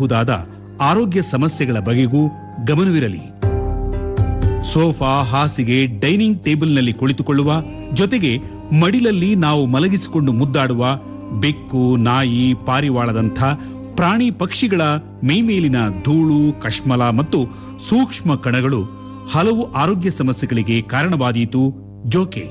ಎದುರಾಗಬಹುದಾದ ಆರೋಗ್ಯ ಸಮಸ್ಯೆಗಳ ಬಗೆಗೂ ಗಮನವಿರಲಿ ಸೋಫಾ ಹಾಸಿಗೆ ಡೈನಿಂಗ್ ಟೇಬಲ್ನಲ್ಲಿ ಕುಳಿತುಕೊಳ್ಳುವ ಜೊತೆಗೆ ಮಡಿಲಲ್ಲಿ ನಾವು ಮಲಗಿಸಿಕೊಂಡು ಮುದ್ದಾಡುವ ಬೆಕ್ಕು ನಾಯಿ ಪಾರಿವಾಳದಂಥ ಪ್ರಾಣಿ ಪಕ್ಷಿಗಳ ಮೈಮೇಲಿನ ಧೂಳು ಕಶ್ಮಲ ಮತ್ತು ಸೂಕ್ಷ್ಮ ಕಣಗಳು ಹಲವು ಆರೋಗ್ಯ ಸಮಸ್ಯೆಗಳಿಗೆ ಕಾರಣವಾದೀತು ಜೋಕೆ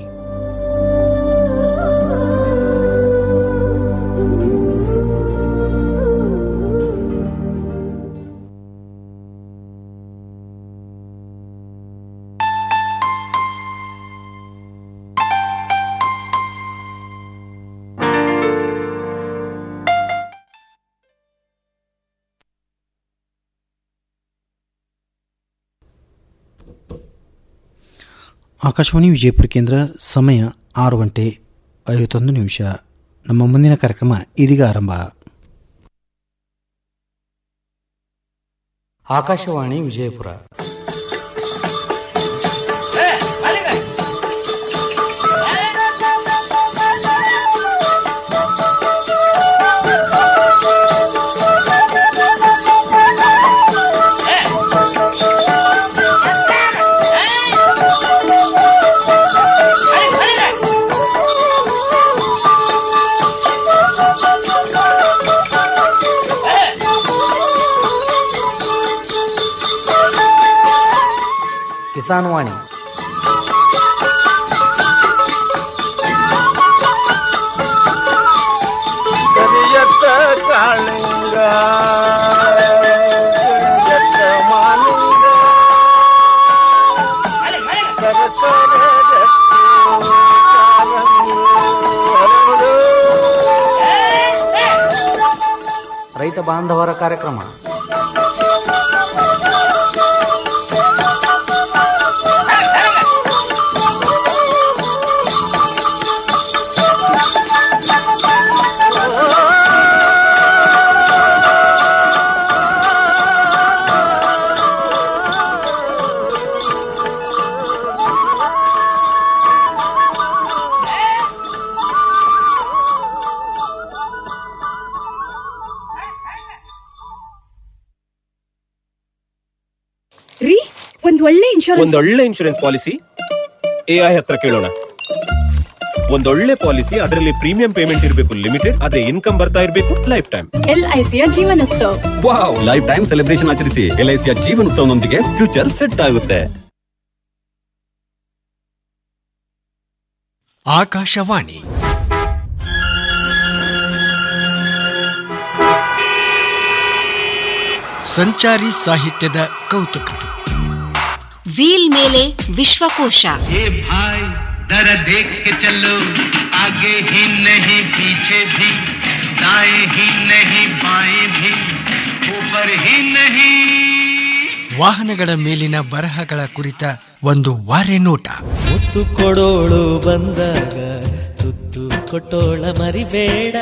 ಆಕಾಶವಾಣಿ ವಿಜಯಪುರ ಕೇಂದ್ರ ಸಮಯ ಆರು ಗಂಟೆ ಐವತ್ತೊಂದು ನಿಮಿಷ ನಮ್ಮ ಮುಂದಿನ ಕಾರ್ಯಕ್ರಮ ಇದೀಗ ಆರಂಭ ಆಕಾಶವಾಣಿ ವಿಜಯಪುರ ಕಿಸಾನ್ ವಾಣಿ ಕರಿಯತ್ತ ಕಾಳಿಂಗ ಕರಿಯತ್ತ ಮಾಲಿಂಗ ಸರಸರ ರಕ್ತಿ ಕಾರಂಗಿ ಹರಡು. ರೈತ ಬಾಂಧವರ ಕಾರ್ಯಕ್ರಮ ರೀ ಒಂದ್ ಒಳ್ಳೆ ಇನ್ಶೂರೆನ್ಸ್ ಒಂದೊಳ್ಳೆ ಇನ್ಶೂರೆನ್ಸ್ ಪಾಲಿಸಿ ಎಐ ಹತ್ರ ಕೇಳೋಣ ಒಂದೊಳ್ಳೆ ಪಾಲಿಸಿ ಅದರಲ್ಲಿ ಪ್ರೀಮಿಯಂ ಪೇಮೆಂಟ್ ಇರಬೇಕು ಲಿಮಿಟೆಡ್ ಅದೇ ಇನ್ಕಮ್ ಬರ್ತಾ ಇರಬೇಕು ಲೈಫ್ ಟೈಮ್ ಎಲ್ಐಸಿಯ ಜೀವನೋತ್ಸವ ವಾವ್ ಲೈಫ್ ಟೈಮ್ ಸೆಲೆಬ್ರೇಷನ್ ಆಚರಿಸಿ ಎಲ್ಐಸಿಯ ಜೀವನ ಉತ್ಸವನೊಂದಿಗೆ ಫ್ಯೂಚರ್ ಸೆಟ್ ಆಗುತ್ತೆ ಆಕಾಶವಾಣಿ ಸಂಚಾರಿ ಸಾಹಿತ್ಯದ ಕೌತುಕ ವೀಲ್ ಮೇಲೆ ವಿಶ್ವಕೋಶ ये भाई जरा देख के चलो आगे ही नहीं पीछे भी दाएं ही नहीं बाएं भी ऊपर ही नहीं ವಾಹನಗಳ ಮೇಲಿನ ಬರಹಗಳ ಕುರಿತ ಒಂದು ವಾರೆ ನೋಟ ಮುತ್ತು ಕೊಡೋಳು ಬಂದಾಗ ತುತ್ತು ಕೊಟ್ಟೋಳ ಮರಿಬೇಡ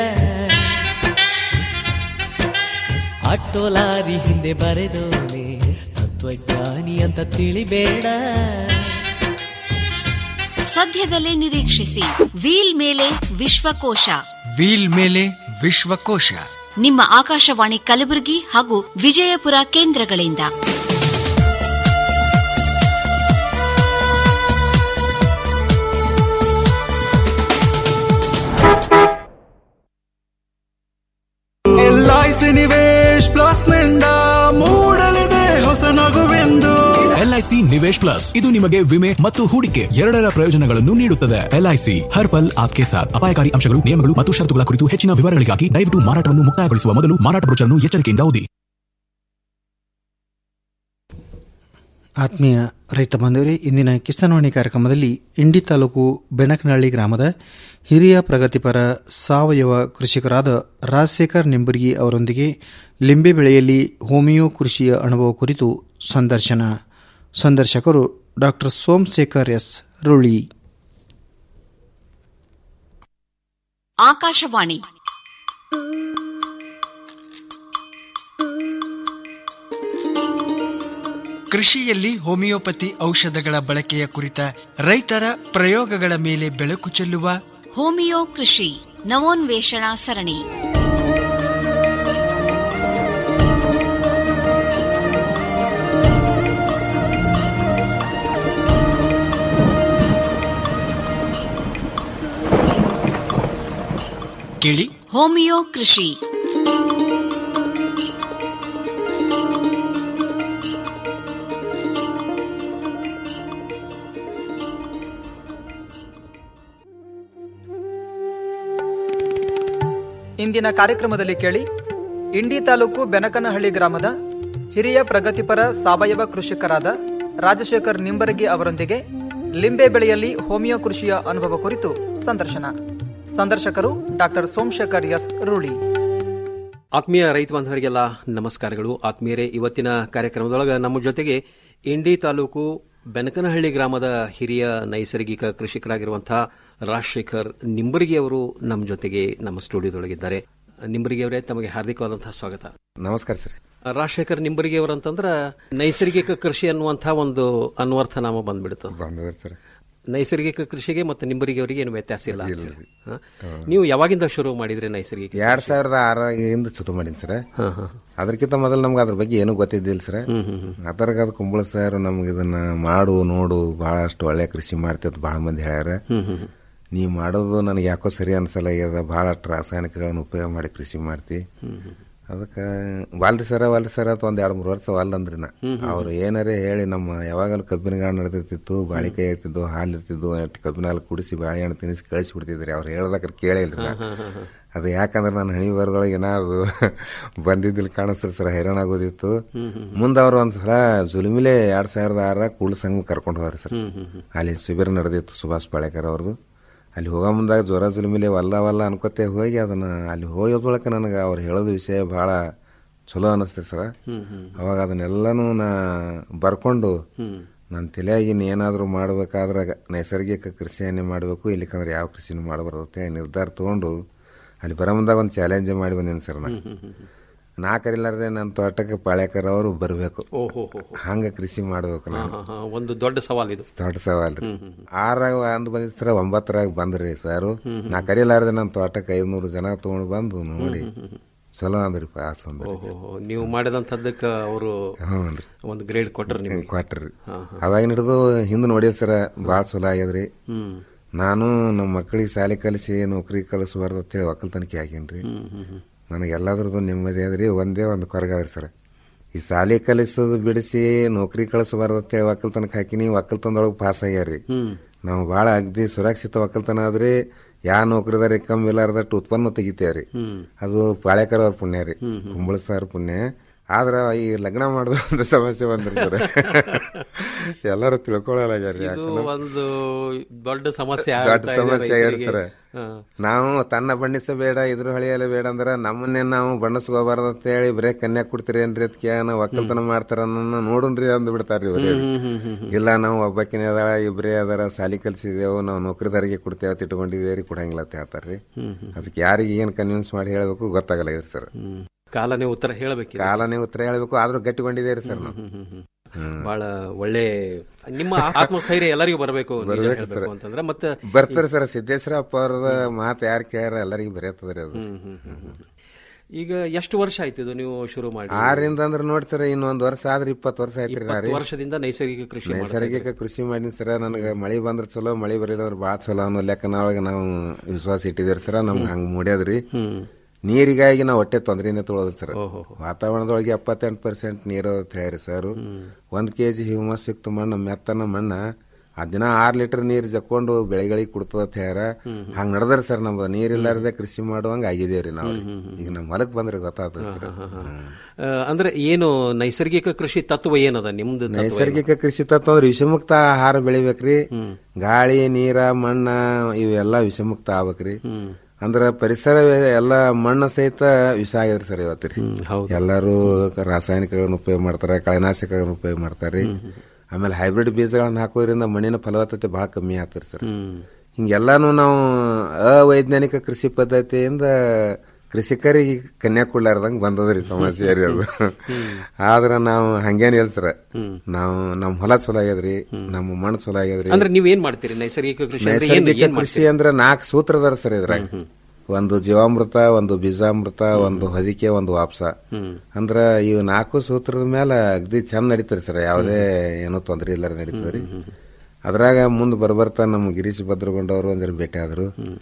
ಆಟೋ ಲಾರಿ ಹಿಂದೆ ಬರೆದೋನೆ ತತ್ವಜ್ಞಾನಿ ಅಂತ ತಿಳಿಬೇಡ ಸದ್ಯದಲ್ಲೇ ನಿರೀಕ್ಷಿಸಿ ವೀಲ್ ಮೇಲೆ ವಿಶ್ವಕೋಶ ವೀಲ್ ಮೇಲೆ ವಿಶ್ವಕೋಶ ನಿಮ್ಮ ಆಕಾಶವಾಣಿ ಕಲಬುರಗಿ ಹಾಗೂ ವಿಜಯಪುರ ಕೇಂದ್ರಗಳಿಂದ ಎಲ್ಐಸಿ ನಿವೇಶ್ ಪ್ಲಸ್ ನಿಂದ ಮೂಡಲಿದೆ ಹೊಸ ನಗುವೆಂದು ಎಲ್ಐಸಿ ನಿವೇಶ್ ಪ್ಲಸ್ ಇದು ನಿಮಗೆ ವಿಮೆ ಮತ್ತು ಹೂಡಿಕೆ ಎರಡರ ಪ್ರಯೋಜನಗಳನ್ನು ನೀಡುತ್ತದೆ ಎಲ್ಐಸಿ ಹರ್ ಪಲ್ ಆಪ್ಕೆ ಸಾಥ್ ಅಪಾಯಕಾರಿ ಅಂಶಗಳು ನಿಯಮಗಳು ಮತ್ತು ಷರತ್ತುಗಳ ಕುರಿತು ಹೆಚ್ಚಿನ ವಿವರಗಳಿಗಾಗಿ ದಯವಿಟ್ಟು ಮಾರಾಟವನ್ನು ಮುಕ್ತಾಯಗೊಳಿಸುವ ಮೊದಲು ಮಾರಾಟ ಬ್ರೋಚರ್ನ್ನು ಎಚ್ಚರಿಕೆಯಿಂದ ಓದಿ ಆತ್ಮೀಯ ರೈತ ಬಾಂಧವರೇ ಇಂದಿನ ಕಿಸಾನ್ವಾಣಿ ಕಾರ್ಯಕ್ರಮದಲ್ಲಿ ಇಂಡಿ ತಾಲೂಕು ಬೆಣಕನಹಳ್ಳಿ ಗ್ರಾಮದ ಹಿರಿಯ ಪ್ರಗತಿಪರ ಸಾವಯವ ಕೃಷಿಕರಾದ ರಾಜಶೇಖರ್ ನಿಂಬುರ್ಗಿ ಅವರೊಂದಿಗೆ ಲಿಂಬೆ ಬೆಳೆಯಲ್ಲಿ ಹೋಮಿಯೋ ಕೃಷಿಯ ಅನುಭವ ಕುರಿತು ಸಂದರ್ಶನ ಸಂದರ್ಶಕರು ಡಾಕ್ಟರ್ ಸೋಮಶೇಖರ್ ಎಸ್ ರುಳಿ ಆಕಾಶವಾಣಿ ಕೃಷಿಯಲ್ಲಿ ಹೋಮಿಯೋಪತಿ ಔಷಧಗಳ ಬಳಕೆಯ ಕುರಿತ ರೈತರ ಪ್ರಯೋಗಗಳ ಮೇಲೆ ಬೆಳಕು ಚೆಲ್ಲುವ ಹೋಮಿಯೋ ಕೃಷಿ ನವೋನ್ವೇಷಣಾ ಸರಣಿ ಕೇಳಿ ಹೋಮಿಯೋ ಕೃಷಿ ಇಂದಿನ ಕಾರ್ಯಕ್ರಮದಲ್ಲಿ ಕೇಳಿ ಇಂಡಿ ತಾಲೂಕು ಬೆನಕನಹಳ್ಳಿ ಗ್ರಾಮದ ಹಿರಿಯ ಪ್ರಗತಿಪರ ಸಾವಯವ ಕೃಷಿಕರಾದ ರಾಜಶೇಖರ್ ನಿಂಬರಗಿ ಅವರೊಂದಿಗೆ ಲಿಂಬೆ ಬೆಳೆಯಲ್ಲಿ ಹೋಮಿಯೋ ಕೃಷಿಯ ಅನುಭವ ಕುರಿತು ಸಂದರ್ಶನ ಸಂದರ್ಶಕರು ಡಾಕ್ಟರ್ ಸೋಮಶೇಖರ್ ಎಸ್ ರೂಳಿ ಆತ್ಮೀಯ ರೈತ ಬಾಂಧವರಿಗೆಲ್ಲ ನಮಸ್ಕಾರಗಳು ಆತ್ಮೀಯರೇ ಇವತ್ತಿನ ಕಾರ್ಯಕ್ರಮದೊಳಗೆ ನಮ್ಮ ಜೊತೆಗೆ ಇಂಡಿ ತಾಲೂಕು ಬೆನಕನಹಳ್ಳಿ ಗ್ರಾಮದ ಹಿರಿಯ ನೈಸರ್ಗಿಕ ಕೃಷಿಕರಾಗಿರುವಂತಹ ರಾಜಶೇಖರ್ ನಿಂಬರ್ಗಿ ಅವರು ನಮ್ಮ ಜೊತೆಗೆ ನಮ್ಮ ಸ್ಟುಡಿಯೋದೊಳಗಿದ್ದಾರೆ ನಿಂಬರ್ಗಿ ಅವರೇ ತಮಗೆ ಹಾರ್ದಿಕವಾದಂತಹ ಸ್ವಾಗತ ನಮಸ್ಕಾರ ಸರ್ ರಾಜಶೇಖರ್ ನಿಂಬರ್ಗಿ ಅವರಂತಂದ್ರ ನೈಸರ್ಗಿಕ ಕೃಷಿ ಅನ್ನುವಂತಹ ಒಂದು ಅನ್ವರ್ಥ ನಾಮ ಬಂದ್ಬಿಡ್ತು ಸರ್ ನೈಸರ್ಗಿಕ ಕೃಷಿಗೆ ಮತ್ತು ನಿಂಬರಿಗೆ ಅವರಿಗೆ ಏನು ವ್ಯತ್ಯಾಸ ಇಲ್ಲ ಅಂತ ಹೇಳಿ. ಹಾ? ನೀವು ಯಾವಾಗಿಂದ ಶುರು ಮಾಡಿದ್ರಿ ನೈಸರ್ಗಿಕ ಎರಡ್ ಸಾವಿರದ ಆರಾಗಿಂದ ಶುರು ಮಾಡೀನಿ ಸರ್ ಅದಕ್ಕಿಂತ ಮೊದಲು ನಮ್ಗೆ ಅದ್ರ ಬಗ್ಗೆ ಏನೂ ಗೊತ್ತಿದ್ದಿಲ್ಲ ಸರ್ ಅದ್ರಾಗ ಅದು ಕುಂಬಳ ಸರ್ ನಮ್ಗೆ ಇದನ್ನ ಮಾಡು ನೋಡು ಬಹಳಷ್ಟು ಒಳ್ಳೆ ಕೃಷಿ ಮಾಡ್ತಿದ್ ಬಹಳ ಮಂದಿ ಹೇಳ್ಯಾರ ನೀ ಮಾಡೋದು ನನಗೆ ಯಾಕೋ ಸರಿ ಅನ್ಸಲ್ಲ ಆಗ್ಯದ ಬಹಳಷ್ಟು ರಾಸಾಯನಿಕಗಳನ್ನ ಉಪಯೋಗ ಮಾಡಿ ಕೃಷಿ ಮಾಡ್ತಿ ಅದಕ್ಕೆ ವಾಲ್ರಿ ಸರ ವಾಲ್ರಿ ಸರ ಅಂತ ಒಂದ್ ಎರಡು ಮೂರು ವರ್ಷ ವಾಲ್ ಅಂದ್ರಿ ನಾ ಅವ್ರು ಏನಾರೇ ಹೇಳಿ ನಮ್ಮ ಯಾವಾಗಲೂ ಕಬ್ಬಿನ ಗಾಳ ನಡೆದಿರ್ತಿತ್ತು ಬಾಳಿಕಾಯಿ ಇರ್ತಿದ್ದು ಹಾಲು ಇರ್ತಿದ್ದು ಅಷ್ಟು ಕಬ್ಬಿನ ಹಾಲು ಕುಡಿಸಿ ಬಾಳೆಹಣ್ಣು ತಿನ್ನಿಸಿ ಕಳಿಸಿ ಬಿಡ್ತಿದ್ರಿ ಅವ್ರು ಹೇಳ್ದಕ್ರೆ ಕೇಳೇ ಇಲ್ರಿ ನಾ. ಅದು ಯಾಕಂದ್ರೆ ನಾನು ಹಣಿ ಬರದೊಳಗೆ ಏನಾದ್ರು ಬಂದಿದ್ದಿಲ್ಲ ಕಾಣಿಸ್ತಾರೆ ಸರ್ ಹೈರಾಣ ಆಗೋದಿತ್ತು ಮುಂದೆ ಅವ್ರು ಒಂದ್ಸಲ ಜುಲುಮಿಲೆ ಎರಡ್ ಸಾವಿರದ ಆರ ಕುಳ್ಳ ಸಂಘ ಕರ್ಕೊಂಡು ಹೋಗ್ರಿ ಸರ್ ಅಲ್ಲಿ ಶಿಬಿರ ನಡೆದಿತ್ತು ಸುಭಾಷ್ ಪಾಳೇಕರ್ ಅವ್ರದ್ದು ಅಲ್ಲಿ ಹೋಗೋ ಮುಂದಾಗ ಜ್ವರ ಜುಲುಮಿಲೆ ವಲ್ಲ ವಲ್ಲ ಅನ್ಕೋತೆ ಹೋಗಿ ಅದನ್ನ ಅಲ್ಲಿ ಹೋಗೋದ್ರೊಳಗೆ ನನಗೆ ಅವ್ರು ಹೇಳೋದು ವಿಷಯ ಬಹಳ ಚಲೋ ಅನಿಸ್ತದೆ ಸರ್ ಅವಾಗ ಅದನ್ನೆಲ್ಲನೂ ನಾ ಬರ್ಕೊಂಡು ನನ್ನ ತಲೆಯಾಗಿನ ಏನಾದರೂ ಮಾಡಬೇಕಾದ್ರೆ ನೈಸರ್ಗಿಕ ಕೃಷಿಯನ್ನೇ ಮಾಡಬೇಕು ಇಲ್ಲಿಕಂದ್ರೆ ಯಾವ ಕೃಷಿನೂ ಮಾಡಬಾರ್ದು ನಿರ್ಧಾರ ತಗೊಂಡು ಅಲ್ಲಿ ಬರೋ ಮುಂದಾಗ ಒಂದು ಚಾಲೆಂಜ್ ಮಾಡಿ ಬಂದೇನೆ ಸರ್ ನಾ ನಾ ಕರಿಲಾರ್ದೆ ನನ್ನ ತೋಟಕ್ಕೆ ಪಾಳ್ಯಕರ್ ಅವರು ಬರಬೇಕು ಓಹೋ ಹಂಗ ಕೃಷಿ ಮಾಡ್ಬೇಕು ನಾನು ಹಾ, ಹಾ, ಒಂದು ದೊಡ್ಡ ಸವಾಲ್ ಇದು ದೊಡ್ಡ ಸವಾಲ್ರಿ ಆರಾಗ ಅಂದ್ ಬಂದಿದ್ ಸರ್ ಒಂಬತ್ತರಾಗ ಬಂದ್ರಿ ಸರ್ ನಾ ಕರಿಲಾರ್ದೆ ನನ್ನ ತೋಟಕ್ಕೆ ಐದ್ನೂರು ಜನ ತಗೊಂಡು ಬಂದು ನೋಡಿ ಚಲೋ ಅಂದ್ರಿ ಪಾಸ್ ಅಂದ್ರಿ ಓಹೋ ನೀವು ಮಾಡಿದಂಥದ್ದಕ್ಕೆ ಅವರು ಹ್ಞೂನ್ರಿ. ಒಂದು ಗ್ರೇಡ್ ಕೊಟ್ರು ನಿಮಗೆ ಕೊಟ್ರಿ ಹಾ, ಹಾ. ಅವಾಗ ಹಿಡಿದು ಹಿಂದ್ ನೋಡಿ ಸರ ಭಾಳ ಚಲೋ ಆಗ್ಯದ್ರಿ ಹ್ಮ್. ನಾನು ನಮ್ಮ ಮಕ್ಕಳಿಗೆ ಶಾಲೆ ಕಲಿಸಿ ನೌಕರಿ ಕಲಿಸಬಾರ್ದು ಅಂತೇಳಿ ಒಕ್ಕಲ್ತನಕ್ಕೆ ಆಗೇನ್ರಿ ನನಗೆ ಎಲ್ಲದ್ರದ್ದು ನೆಮ್ಮದಿ ಅದ್ರಿ ಒಂದೇ ಒಂದು ಕೊರಗಾದ್ರಿ ಸರ್ ಈ ಶಾಲೆ ಕಲಿಸೋದು ಬಿಡಿಸಿ ನೌಕರಿ ಕಳಿಸಬಾರ್ದು ಅಂತೇಳಿ ಒಕ್ಕಲ್ತನಕ್ಕೆ ಹಾಕಿನಿ ಒಕ್ಕಲ್ತನದೊಳಗೆ ಪಾಸ್ ಆಗ್ಯಾರಿ ನಾವು ಭಾಳ ಅಗ್ದಿ ಸುರಕ್ಷಿತ ಒಕ್ಕಲ್ತನ ಆದ್ರಿ ಯಾ ನೌಕರಿದಾರಿ ಕಮ್ಮಿ ಇಲ್ಲಾರ್ದಟ್ಟು ಉತ್ಪನ್ನ ತೆಗಿತೇವ್ರಿ ಅದು ಪಾಳ್ಯಕರ್ ಅವ್ರ ಪುಣ್ಯ ರೀ ಕುಂಬಳಸ್ತಾರ ಪುಣ್ಯ ಆದ್ರ ಈ ಲಗ್ನ ಮಾಡೋದು ಒಂದು ಸಮಸ್ಯೆ ಬಂದ್ರಿ ಸರ್ ಎಲ್ಲರೂ ತಿಳ್ಕೊಳ್ಳಲಾಗ್ಯಾರಿ ಇದು ಯಾಕಂದ್ರೆ ಒಂದು ದೊಡ್ಡ ಸಮಸ್ಯೆ ದೊಡ್ಡ ಆಗ್ತಾ ಇದೆ ಸಮಸ್ಯೆ ಆಗ್ಯಾರಿ ರೈತರಿಗೆ. ಸರ್ ಹಾ. ನಾವು ತನ್ನ ಬಣ್ಣಿಸಬೇಡ ಇದ್ರ ಹೊಳೆಯಲ್ಲ ಬೇಡ ಅಂದ್ರ ನಮ್ಮನ್ನೇ ನಾವು ಬಣ್ಣಿಸ್ಕೋಬಾರ್ದು ಅಂತ ಹೇಳಿ ಬರೇ ಕನ್ಯಾ ಕೊಡ್ತೀರಿ ಏನ್ರಿ ಅದಕ್ಕೆ ನಾವು ಒಕ್ಕಲ್ತನ ಮಾಡ್ತಾರ ನನ್ನ ನೋಡುನ್ರಿ ಅಂದ್ ಬಿಡ್ತಾರ್ರಿ ಇವ್ರು ಇಲ್ಲ ನಾವು ಒಬ್ಬಾಕಿನೇ ಅದಾಳ ಇಬ್ರೇ ಅದಾರ ಸಾಲಿ ಕಲ್ಸಿದೇವು ನಾವು ನೌಕರಿದಾರಿಗೆ ಕೊಡ್ತೇವೆ ಅಂತ ಇಟ್ಕೊಂಡಿದೇವ್ರಿ ಕೊಡಂಗಿಲ್ಲ ಅಂತ ಹೇಳ್ತಾರ್ರಿ ಅದಕ್ಕೆ ಯಾರಿಗೆ ಏನ್ ಕನ್ವಿನ್ಸ್ ಮಾಡಿ ಹೇಳ್ಬೇಕು ಗೊತ್ತಾಗಲ್ಲ ಸರ್ ಕಾಲನೇ ಉತ್ತರ ಹೇಳಬೇಕು ಕಾಲನೇ ಉತ್ತರ ಹೇಳ್ಬೇಕು ಆದ್ರೂ ಗಟ್ಟಿಕೊಂಡಿದೇವ್ರಿ ಸರ್ ನಾವು ಬಹಳ ಒಳ್ಳೆ ನಿಮ್ಮ ಆತ್ಮಸ್ಥೈರ್ಯ ಎಲ್ಲರಿಗೂ ಬರಬೇಕು ನಿಜ ಬರ್ಬೇಕು ಹೇಳ್ಬೇಕು ಸರ್. ಅಂತಂದ್ರೆ ಮತ್ತೆ ಬರ್ತಾರೆ ಸರ್ ಸಿದ್ದೇಶ್ವರಪ್ಪ ಅವ್ರದ ಮಾತು ಯಾರು ಕೇಳ್ಯಾರ ಎಲ್ಲರಿಗೂ ಬರೆಯತ್ತದ್ರಿ ಅದು ಈಗ ಎಷ್ಟು ವರ್ಷ ಆಯ್ತು ಇದು ನೀವು ಶುರು ಮಾಡಿ ಆರಿಂದ ಅಂದ್ರೆ ನೋಡ್ತಾರ ಇನ್ನೊಂದ್ ವರ್ಷ ಆದ್ರೆ ಇಪ್ಪತ್ತು ವರ್ಷ ಆಯ್ತ್ರಿ ನಾ ರೀ. ಇಪ್ಪತ್ತು ವರ್ಷದಿಂದ ನೈಸರ್ಗಿಕ ಕೃಷಿ ಮಾಡ್ತಾ ನೈಸರ್ಗಿಕ ಕೃಷಿ ಮಾಡಿನ ಸರ ನನಗೆ ಮಳಿ ಬಂದ್ರ ಚಲೋ ಮಳಿ ಬರಲಿಲ್ಲ ಅಂದ್ರೆ ಭಾಳ ಚಲೋ ಅನ್ನೋ ಲೆಕ್ಕನೊಳಗೆ ನಾವು ವಿಶ್ವಾಸ ಇಟ್ಟಿದ್ದೀರಿ ಸರ ನಮ್ಗೆ ಹಂಗ ಮೂಡ್ಯದ್ರಿ ನೀರಿಗಾಗಿ ನಾವು ಹೊಟ್ಟೆ ತೊಂದ್ರೆನೇ ತೊಳೋದು ಸರ್ ವಾತಾವರಣದೊಳಗೆ ಎಪ್ಪತ್ತೆಂಟು ಪರ್ಸೆಂಟ್ ನೀರು ಅಂತ ಹೇಳ್ರಿ ಸರ್ ಒಂದ್ ಕೆಜಿ ಹ್ಯೂಮಸ್ ಸಿಕ್ತು ಮಣ್ಣು ಮೆತ್ತನ ಮಣ್ಣ ಆ ದಿನ ಆರ್ ಲೀಟರ್ ನೀರ್ ಜಕ್ಕೊಂಡು ಬೆಳೆಗಳಿಗೆ ಕೊಡ್ತದ ಅಂತ ಹೇಳ್ಯಾರ ಹಂಗ ನಡ್ದರಿ ಸರ್ ನಮ್ದು ನೀರಿಲ್ಲಾರದೆ ಕೃಷಿ ಮಾಡುವಂಗ ಆಗಿದೇವ್ರಿ ನಾವು ಈಗ ನಮ್ಮ ಹೊಲಕ್ ಬಂದ್ರೆ ಗೊತ್ತಾಗ್ತದೆ ಸರ್ ಆ, ಅಂದ್ರೆ ಏನು ನೈಸರ್ಗಿಕ ಕೃಷಿ ತತ್ವ ಏನದ ನಿಮ್ದು ತತ್ವ ಏನು? ನೈಸರ್ಗಿಕ ಕೃಷಿ ತತ್ವ ಅಂದ್ರೆ ವಿಷಮುಕ್ತ ಆಹಾರ ಬೆಳಿಬೇಕ್ರಿ ಗಾಳಿ ನೀರ ಮಣ್ಣ ಇವೆಲ್ಲ ವಿಷಮುಕ್ತ ಆಗ್ಬೇಕ್ರಿ ಅಂದ್ರ ಪರಿಸರ ಎಲ್ಲ ಮಣ್ಣ ಸಹಿತ ವಿಷ ಆಗ್ಯದ್ರಿ ಸರ್ ಇವತ್ತ್ರಿ ಎಲ್ಲಾರು ರಾಸಾಯನಿಕಗಳನ್ನ ಉಪಯೋಗ ಮಾಡ್ತಾರ ಕಳೆನಾಶಕಗಳನ್ನ ಉಪಯೋಗ ಮಾಡ್ತಾರ್ರಿ ಆಮೇಲೆ ಹೈಬ್ರಿಡ್ ಬೀಜಗಳನ್ನ ಹಾಕೋದ್ರಿಂದ ಮಣ್ಣಿನ ಫಲವತ್ತತೆ ಬಹಳ ಕಮ್ಮಿ ಆಗ್ತದೆ ಸರ್ ಹಿಂಗೆಲ್ಲಾನು ನಾವು ಅವೈಜ್ಞಾನಿಕ ಕೃಷಿ ಪದ್ಧತಿಯಿಂದ ಕೃಷಿಕರಿಗೆ ಕನ್ಯಾ ಕೊಡ್ಲಾರ್ದಂಗ್ ಬಂದದ್ರಿ ಸಮಸ್ಯೆ ರೀ ಅದು ಆದ್ರ ನಾವು ಹಂಗೇನಿಲ್ಲ ಸರ್ ನಾವು ನಮ್ ಹೊಲ ಚಲೋ ಆಗ್ಯದ್ರಿ ನಮ್ಮ ಮಣ್ಣು ಚಲೋ ಆಗ್ಯದ್ರಿ ಅಂದ್ರೆ ನೀವ್ ಏನ್ ಮಾಡ್ತೀರಿ ನೈಸರ್ಗಿಕ ಕೃಷಿ ಅಂದ್ರೆ ಏನ್- ನೈಸರ್ಗಿಕ ಏನ್ ಕೃಷಿ ಮಾಡ್ತೀರಿ ಅಂದ್ರೆ ನಾಲ್ಕು ಸೂತ್ರದಾರ ಸರ್ ಇದ್ರಾಗ ಒಂದು ಜೀವಾಮೃತ ಒಂದು ಬೀಜಾಮೃತ ಒಂದು ಹೊದಿಕೆ ಒಂದು ವಾಪ್ಸ ಅಂದ್ರ ಇವು ನಾಲ್ಕು ಸೂತ್ರದ ಮೇಲೆ ಅಗ್ದಿ ಚಂದ ನಡೀತರಿ ಸರ್ ಯಾವುದೇ ಏನೋ ತೊಂದರೆ ಇಲ್ಲಾರ ನಡೀತದ್ರಿ ಅದ್ರಾಗ ಮುಂದ್ ಬರ್ಬರ್ತಾ ನಮ್ಮ ಗಿರೀಶ್ ಭದ್ರಗೊಂಡವ್ರು ಒಂದ್ ಜರ ಭೇಟಿ ಆದ್ರು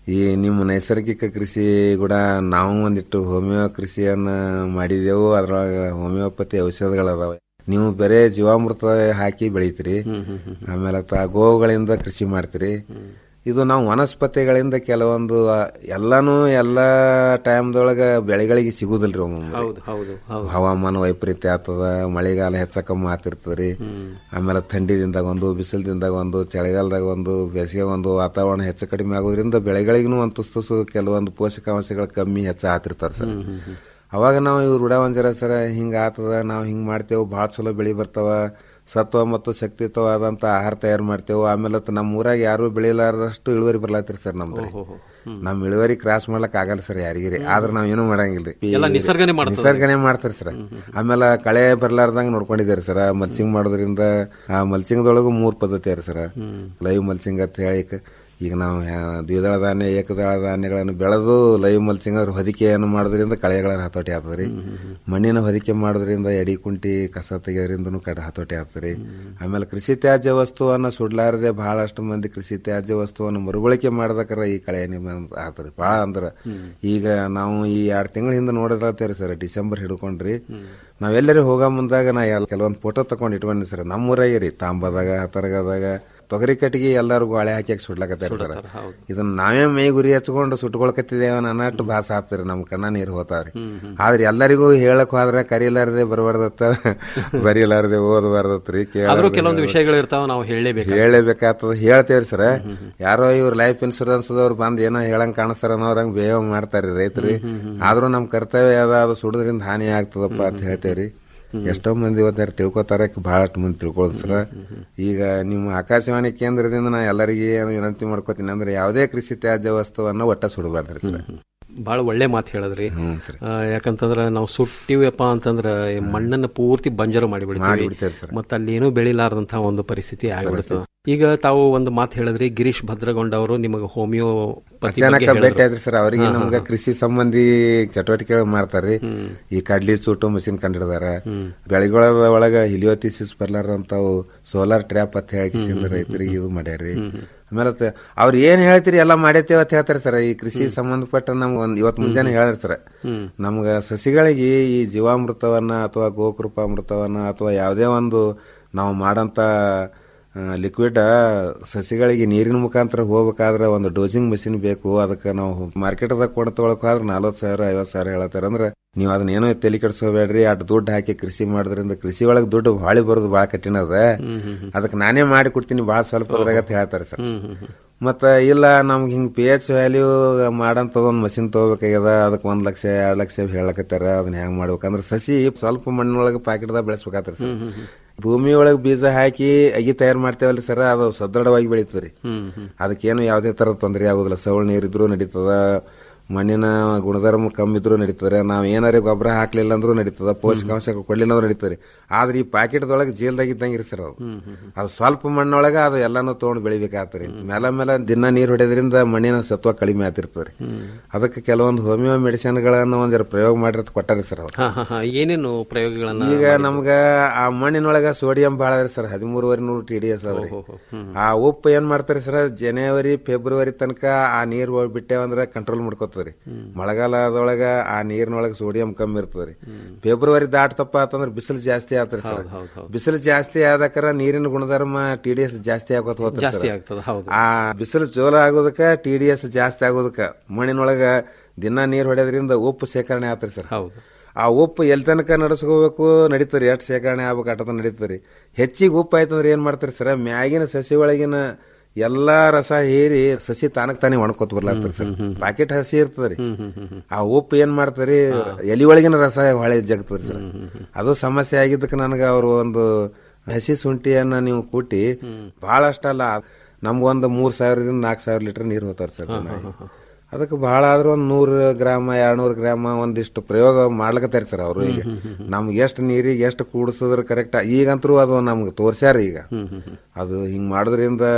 ಈ ನಿಮ್ಮ ನೈಸರ್ಗಿಕ ಕೃಷಿ ಕೂಡ ನಾವು ಒಂದಿಟ್ಟು ಹೋಮಿಯೋ ಕೃಷಿಯನ್ನ ಮಾಡಿದೆವು ಅದ್ರೊಳಗ ಹೋಮಿಯೋಪತಿ ಔಷಧಗಳದಾವೆ ನೀವು ಬೇರೆ ಜೀವಾಮೃತ ಹಾಕಿ ಬೆಳಿತೀರಿ ಆಮೇಲೆ ತ- ಗೋವುಗಳಿಂದ ಕೃಷಿ ಮಾಡ್ತೀರಿ ಇದು ನಾವು ವನಸ್ಪತಿಗಳಿಂದ ಕೆಲವೊಂದು ಆ, ಎಲ್ಲಾನು ಎಲ್ಲಾ ಟೈಮ್ದೊಳಗ ಬೆಳೆಗಳಿಗೆ ಸಿಗುದಿಲ್ರಿ ಒಮ್ಮೊಮ್ಮೆ ಹೌದು ಹೌದು ಹೌದು ಹವಾಮಾನ ವೈಪರೀತ್ಯ ಆಗ್ತದ ಮಳೆಗಾಲ ಹೆಚ್ಚ ಕಮ್ಮಿ ಆಗ್ತಿರ್ತದ್ರಿ ಆಮೇಲೆ ಥಂಡಿದಿಂದಾಗ ಒಂದು ಬಿಸಿಲದಿಂದಾಗ ಒಂದು ಚಳಿಗಾಲದಾಗ ಒಂದು ಬೇಸಿಗೆ ಒಂದು ವಾತಾವರಣ ಹೆಚ್ಚು ಕಡಿಮೆ ಆಗೋದ್ರಿಂದ ಬೆಳೆಗಳಿಗೂ ಒಂದು ತುಸು ತುಸು ಕೆಲವೊಂದು ಪೋಷಕಾಂಶಗಳು ಕಮ್ಮಿ ಹೆಚ್ಚ ಆಗ್ತಿರ್ತಾರ ಸರ್ ಅವಾಗ ನಾವು ಇವ್ರು ಉಡಾವಂಜರ ಸರ ಹಿಂಗ ಆತದ ನಾವು ಹಿಂಗ್ ಮಾಡ್ತೇವೆ ಭಾಳ ಚಲೋ ಬೆಳಿ ಬರ್ತಾವ ಸತ್ವ ಮತ್ತು ಶಕ್ತಿಯುತವಾದಂತ ಆಹಾರ ತಯಾರು ಮಾಡ್ತೇವೆ ಆಮೇಲೆ ಅತ್ ನಮ್ಮ ಊರಾಗ ಯಾರು ಬೆಳಿಲಾರದಷ್ಟು ಇಳುವರಿ ಬರ್ಲಾತಿರಿ ಸರ್ ನಮ್ದು ನಮ್ ಇಳುವರಿ ಕ್ರಾಸ್ ಮಾಡ್ಲಕ್ ಆಗಲ್ಲ ಸರ್ ಯಾರಿಗಿರಿ ಆದ್ರ ನಾವ್ ಏನು ಮಾಡಂಗಿಲ್ರಿ ಎಲ್ಲ ನಿಸರ್ಗನೇ ಮಾಡ್ತದೆ. ನಿಸರ್ಗನೇ ಮಾಡ್ತಾರೆ ಸರ್ ಆಮೇಲೆ ಕಳೆ ಬರ್ಲಾರ್ದಂಗ ನೋಡ್ಕೊಂಡಿದ್ದಾರೆ ಸರ್ ಮಲ್ಚಿಂಗ್ ಮಾಡೋದ್ರಿಂದ ಆ ಮಲ್ಚಿಂಗ್ದೊಳಗು ಮೂರ್ ಪದ್ಧತಿ ಅರ ಸರ್ ಲೈವ್ ಮಲ್ಚಿಂಗ್ ಅಂತ ಹೇಳಿ ಕ- ಈಗ ನಾವು ಯಾ- ದ್ವಿದಳ ಧಾನ್ಯ ಏಕದಳ ಧಾನ್ಯಗಳನ್ನು ಬೆಳೆದು ಲೈವ್ ಮಲ್ಚಿಂಗ್ ಅದ್ರ ಹೊದಿಕೆಯನ್ನು ಮಾಡೋದ್ರಿಂದ ಕಳೆಗಳ ಹತೋಟಿ ಆಗ್ತದ್ರಿ ಮಣ್ಣಿನ ಹೊದಿಕೆ ಮಾಡೋದ್ರಿಂದ ಎಡಿ ಕುಂಟಿ ಕಸ ತೆಗೆಯೋದ್ರಿಂದನೂ ಕಡೆ ಹತೋಟಿ ಆಗ್ತದ್ರಿ ಆಮೇಲೆ ಕೃಷಿ ತ್ಯಾಜ್ಯ ವಸ್ತುವನ್ನ ಸುಡ್ಲಾರದೆ ಬಹಳಷ್ಟು ಮಂದಿ ಕೃಷಿ ತ್ಯಾಜ್ಯ ವಸ್ತುವನ್ನು ಮರುಬಳಕೆ ಮಾಡದಕ್ಕಾರ ಈ ಕಳೆ ಆಗ್ತದ್ರಿ ಬಹಳ ಅಂದ್ರ ಈಗ ನಾವು ಈ ಎರಡ್ ತಿಂಗಳ ಹಿಂದೆ ನೋಡದತ್ತೇರಿ ಸರ್ ಡಿಸೆಂಬರ್ ಹಿಡ್ಕೊಂಡ್ರಿ ನಾವೆಲ್ಲರೂ ಹೋಗ ಮುಂದಾಗ ನಾ ಎಲ್- ಕೆಲವೊಂದ್ ಫೋಟೋ ತಕೊಂಡ್ ಇಟ್ಕೊಂಡಿ ಸರ್ ನಮ್ಮೂರಾಗೆ ರೀ ತಾಂಬದಾಗ ಹತರಗದಾಗ ತೊಗರಿ ಕಟ್ಟಿಗೆ ಎಲ್ಲರಿಗೂ ಹಳೆ ಹಾಕಿ ಸುಡ್ಲಕತ್ತಾರ ಸರ್ ಇದನ್ನ ನಾವೇ ಮೈ ಗುರಿ ಹಚ್ಕೊಂಡು ಸುಟ್ಕೊಳಕತ್ತಿದ್ದೇವ ಅನ್ನಟ್ಟು ಭಾಸ ಆಗ್ತರಿ ನಮ್ ಕಣ್ಣ ನೀರು ಹೋತಾವ್ರಿ ಆದ್ರೆ ಎಲ್ಲರಿಗೂ ಹೇಳಕ್ ಹೋದ್ರೆ ಕರೀಲಾರದೆ ಬರಬಾರ್ದತ್ತ ಬರೀಲಾರದೆ ಓದಬಾರ್ದತ್ರಿ ಆದ್ರೂ ಕೆಲವೊಂದು ವಿಷಯಗಳು ಇರ್ತಾವ ನಾವು ಹೇಳಲೇಬೇಕು ಹೇಳಬೇಕಾಗ್ತದ ಹೇಳ್ತೇವ್ರಿ ಸರ್ ಯಾರೋ ಇವ್ರ ಲೈಫ್ ಇನ್ಶೂರೆನ್ಸ್ ದವ್ರು ಬಂದ್ ಏನೋ ಹೇಳಂಗ್ ಕಾಣಿಸ್ತಾರ ಅನ್ನೋರಂಗ್ ಬೇವ ಮಾಡ್ತಾರ್ರಿ ರೈತರು ಆದ್ರೂ ನಮ್ ಕರ್ತವ್ಯ ಯಾವ್ದು ಸುಡೋದ್ರಿಂದ ಹಾನಿ ಆಗ್ತದಪ್ಪ ಅಂತ ಹೇಳ್ತೇವ್ರಿ ಎಷ್ಟೋ ಮಂದಿ ಇವತ್ತಾರ ತಿಳ್ಕೊತಾರ ಬಹಳಷ್ಟು ಮಂದಿ ತಿಳ್ಕೊಳ್ಳೋದು ಸರ್ ಈಗ ನಿಮ್ಮ ಆಕಾಶವಾಣಿ ಕೇಂದ್ರದಿಂದ ನಾ ಎಲ್ಲರಿಗೆ ಏನು ವಿನಂತಿ ಮಾಡ್ಕೋತೀನಿ ಅಂದ್ರೆ ಯಾವುದೇ ಕೃಷಿ ತ್ಯಾಜ್ಯ ವಸ್ತುವನ್ನ ಒಟ್ಟ ಸುಡಬಾರ್ದ್ರಿ ಸರ್ ಬಹಳ ಒಳ್ಳೆ ಮಾತು ಹೇಳಿದ್ರಿ ಆ, ಯಾಕಂತಂದ್ರ ನಾವು ಸುಟ್ಟಿವಪ್ಪ ಅಂತಂದ್ರ ಈ ಮಣ್ಣನ್ನ ಪೂರ್ತಿ ಬಂಜರು ಮಾಡಿಬಿಡ್ತೀವಿ ಮಾಡಿಬಿಡ್ತೇವೆ ಸರ್. ಮತ್ತೆ ಅಲ್ಲಿ ಏನೂ ಬೆಳಿಲಾರದಂತಹ ಒಂದು ಪರಿಸ್ಥಿತಿ ಆಗಿಬಿಡ್ತದೆ ಈಗ ತಾವು ಒಂದು ಮಾತು ಹೇಳಿದ್ರಿ ಗಿರೀಶ್ ಭದ್ರಗೊಂಡ ಅವರು ನಿಮಗೆ ಹೋಮಿಯೋ ಅಚಾನಕ ಭೇಟಿ ಆದ್ರಿ ಸರ್ ಅವರಿಗೆ ನಮ್ಗ ಕೃಷಿ ಸಂಬಂಧಿ ಚಟುವಟಿಕೆಗಳು ಮಾಡ್ತಾರ್ರಿ ಈ ಕಡ್ಲಿ ಚೂಟು ಮಷಿನ್ ಕಂಡಿಡ್ದಾರ ಬೆಳೆಗಳ ಒಳಗ ಹಿಲಿಯೋತಿಸಿಸ್ ಬರ್ಲಾರಂತಾವು ಸೋಲಾರ್ ಟ್ರ್ಯಾಪ್ ಅಂತ ಹೇಳಿ ರೈತರಿಗೆ ಇದು ಮಾಡ್ಯಾರ್ರಿ ಆಮೇಲೆ ತ- ಅವ್ರ ಏನ್ ಹೇಳ್ತೀರಿ ಎಲ್ಲ ಮಾಡೈತೇವ ಅಂತ ಹೇಳ್ತಾರೆ ಸರ್ ಈ ಕೃಷಿ ಸಂಬಂಧಪಟ್ಟ ನಮ್ಗೆ ಒಂದ್ ಇವತ್ ಮುಂಜಾನೆ ಹೇಳಿರ್ತಾರೆ ನಮ್ಗ ಸಸಿಗಳಿಗೆ ಈ ಜೀವಾಮೃತವನ್ನ ಅಥವಾ ಗೋಕೃಪಾಮೃತವನ್ನ ಅಥವಾ ಯಾವುದೇ ಒಂದು ನಾವು ಮಾಡಂತ ಲಿಕ್ವಿಡ್ ಸಸಿಗಳಿಗೆ ನೀರಿನ ಮುಖಾಂತರ ಹೋಗ್ಬೇಕಾದ್ರೆ ಒಂದು ಡೋಸಿಂಗ್ ಮಷಿನ್ ಬೇಕು ಅದಕ್ಕೆ ನಾವು ಮಾರ್ಕೆಟ್ದಾಗ ಕೊಂಡು ತಗೊಳಕ್ ಹೋದ್ರೆ ನಲ್ವತ್ತು ಸಾವಿರ ಐವತ್ತು ಸಾವಿರ ಹೇಳ್ತಾರೆ ಅಂದ್ರೆ ನೀವು ಅದನ್ನ ಏನೋ ತಲೆ ಕೆಡಿಸ್ಕೋಬೇಡ್ರಿ ಅಟ್ ದುಡ್ಡು ಹಾಕಿ ಕೃಷಿ ಮಾಡೋದ್ರಿಂದ ಕೃಷಿ ಒಳಗೆ ದುಡ್ಡು ಬಾಳಿ ಬರೋದು ಭಾಳ ಕಠಿಣ ಅದ ಅದಕ್ಕೆ ನಾನೇ ಮಾಡಿ ಕೊಡ್ತೀನಿ ಭಾಳ ಸ್ವಲ್ಪ ಅದ್ರಾಗ ಅಂತ ಹೇಳ್ತಾರೆ ಸರ್ ಮತ್ತ ಇಲ್ಲ ನಮ್ಗೆ ಹಿಂಗ್ ಪಿ ಎಚ್ ವ್ಯಾಲ್ಯೂ ಮಾಡಂತದ ಒಂದ್ ಮಷಿನ್ ತಗೋಬೇಕಾಗ್ಯದ ಅದಕ್ಕೆ ಒಂದ್ ಲಕ್ಷ ಎರಡ್ ಲಕ್ಷ ಹೇಳಕತ್ತಾರ ಅದನ್ನ ಹೆಂಗ್ ಮಾಡ್ಬೇಕಂದ್ರ ಸಸಿ ಸ್ವಲ್ಪ ಮಣ್ಣೊಳಗೆ ಪ್ಯಾಕೆಟ್ದಾಗ ಬೆಳೆಸ್ಬೇಕಾಗ್ತದೆ ಸರ್ ಭೂಮಿ ಒಳಗೆ ಬೀಜ ಹಾಕಿ ಅಗಿ ತಯಾರು ಮಾಡ್ತೇವಲ್ರಿ ಸರ್ ಅದು ಸದೃಢವಾಗಿ ಬೆಳೀತದ್ರಿ ಅದಕ್ಕೇನು ಯಾವುದೇ ತರ ತೊಂದರೆ ಆಗುದಿಲ್ಲ ಸವಳ ನೀರಿದ್ರು ನಡೀತದ ಮಣ್ಣಿನ ಗುಣಧರ್ಮ ಕಮ್ಮಿ ಇದ್ರು ನಡೀತದೆ ನಾವ್ ಏನಾರ ಗೊಬ್ಬರ ಹಾಕ್ಲಿಲ್ಲ ಅಂದ್ರೂ ನಡೀತದ ಪೋಷಕಾಂಶ ಕೊಡ್ಲಿಲ್ಲ ಅಂದ್ರೂ ನಡೀತದೆ ಆದ್ರೆ ಈ ಪ್ಯಾಕೆಟ್ದೊಳಗೆ ಜೀಲ್ದಾಗ ಇದ್ದಂಗಿರಿ ಸರ್ ಅದು ಅದು ಸ್ವಲ್ಪ ಮಣ್ಣೊಳಗ ಅದು ಎಲ್ಲಾನು ತಗೊಂಡು ಬೆಳಿಬೇಕಾಗ್ತರಿ ಮೇಲ ಮೇಲೆ ದಿನ ನೀರ್ ಹೊಡೆಯೋದ್ರಿಂದ ಮಣ್ಣಿನ ಸತ್ವ ಕಡಿಮೆ ಆಗ್ತಿರ್ತದೆ ಅದಕ್ಕೆ ಕೆಲವೊಂದು ಹೋಮಿಯೋ ಮೆಡಿಸಿನ್ಗಳನ್ನ ಒಂದರ ಪ್ರಯೋಗ ಮಾಡಿರತ್ ಕೊಟ್ಟಾರಿ ಸರ್ ಅವ್ರು ಹಾ ಹಾ ಹಾ ಏನೇನು ಪ್ರಯೋಗಗಳನ್ನ ಈಗ ನಮ್ಗ ಆ ಮಣ್ಣಿನೊಳಗ ಸೋಡಿಯಂ ಬಾಳ ಅದ್ರಿ ಸರ್ ಹದಿಮೂರುವರೆ ನೂರು ಟಿ ಡಿ ಎಸ್ ಅದ್ರಿ ಆ ಉಪ್ಪು ಏನ್ ಮಾಡ್ತಾರೆ ಸರ್ ಜನವರಿ ಫೆಬ್ರವರಿ ತನಕ ಆ ನೀರ್ ಬಿಟ್ಟೇವಂದ್ರ ಕಂಟ್ರೋಲ್ ಮಾಡ್ಕೋತದ್ರಿ ಮಳೆಗಾಲದೊಳಗ ಆ ನೀರಿನೊಳಗ ಸೋಡಿಯಂ ಕಮ್ಮಿ ಇರ್ತದ್ರಿ ಫೆಬ್ರವರಿ ದಾಟ್ತಪ್ಪ ಅಂತಂದ್ರ ಬಿಸಿಲು ಜಾಸ್ತಿ ಆತ್ರಿ ಸರ್ ಬಿಸಿಲು ಜಾಸ್ತಿ ಆದಕ್ಕಾರ ನೀರಿನ ಗುಣಧರ್ಮ ಟಿ ಡಿ ಎಸ್ ಜಾಸ್ತಿ ಆಗೋತ್ ಹೋಗ್ತದೆ ಜಾಸ್ತಿ ಸರ್. ಆಗ್ತದೆ ಹೌದು ಆ ಬಿಸಿಲು ಜೋಲ ಆಗೋದಕ್ಕ ಟಿ ಡಿ ಎಸ್ ಜಾಸ್ತಿ ಆಗೋದಕ್ಕ ಮಣ್ಣಿನೊಳಗ ದಿನ ನೀರ್ ಹೊಡೆಯೋದ್ರಿಂದ ಉಪ್ಪು ಶೇಖರಣೆ ಆತ್ರಿ ಸರ್ ಹೌದು ಆ ಉಪ್ಪು ಎಲ್ ತನಕ ನಡೆಸ್ಕೋಬೇಕು ನಡೀತರಿ ಎಷ್ಟು ಶೇಖರಣೆ ಆಗ್ಬೇಕು ಅಟ ನಡೀತರಿ ಹೆಚ್ಚಿಗೆ ಉಪ್ಪು ಆಯ್ತಂದ್ರೆ ಏನ್ ಮಾಡ್ತಾರೆ ಸರ್ ಮ್ಯಾಗಿನ ಸಸಿ ಒಳಗಿನ ಎಲ್ಲಾ ರಸ ಹೀರಿ ಸಸಿ ತಾನಕ್ ತಾನೇ ಒಣಕೋತ್ ಬರ್ಲಾಗ್ತದೆ ಸರ್ ಪ್ಯಾಕೆಟ್ ಹಸಿ ಇರ್ತದ್ರಿ ಆ ಉಪ್ಪು ಏನ್ ಮಾಡ್ತಾರಿ ಎಲಿ ಒಳಗಿನ ರಸ ಹೊಳೆ ಜಗ್ತದ್ರಿ ಸರ್ ಅದು ಸಮಸ್ಯೆ ಆಗಿದ್ದಕ್ಕೆ ನನಗೆ ಅವರು ಒಂದು ಹಸಿ ಶುಂಠಿಯನ್ನ ನೀವು ಕೂಟಿ ಬಹಳಷ್ಟಲ್ಲ ನಮ್ಗೊಂದು ಮೂರ್ ಸಾವಿರದಿಂದ ನಾಲ್ಕು ಸಾವಿರ ಲೀಟರ್ ನೀರು ಹೋಗ್ತಾರ ಸರ್ ಅದಕ್ಕೆ ಬಹಳ ಆದ್ರೂ ಒಂದ್ ನೂರು ಗ್ರಾಮ ಎರಡ್ನೂರು ಗ್ರಾಮ ಒಂದಿಷ್ಟು ಪ್ರಯೋಗ ಮಾಡ್ಲಕತ್ತಾರ ಸರ್ ಅವರು ಈಗ ನಮ್ಗೆ ಎಷ್ಟು ನೀರಿಗೆ ಎಷ್ಟು ಕೂಡಿಸಿದ್ರೆ ಕರೆಕ್ಟ್ ಈಗಂತರೂ ಅದು ನಮ್ಗೆ ತೋರ್ಸ್ಯಾರ ಈಗ ಅದು ಹಿಂಗ್ ಮಾಡೋದ್ರಿಂದ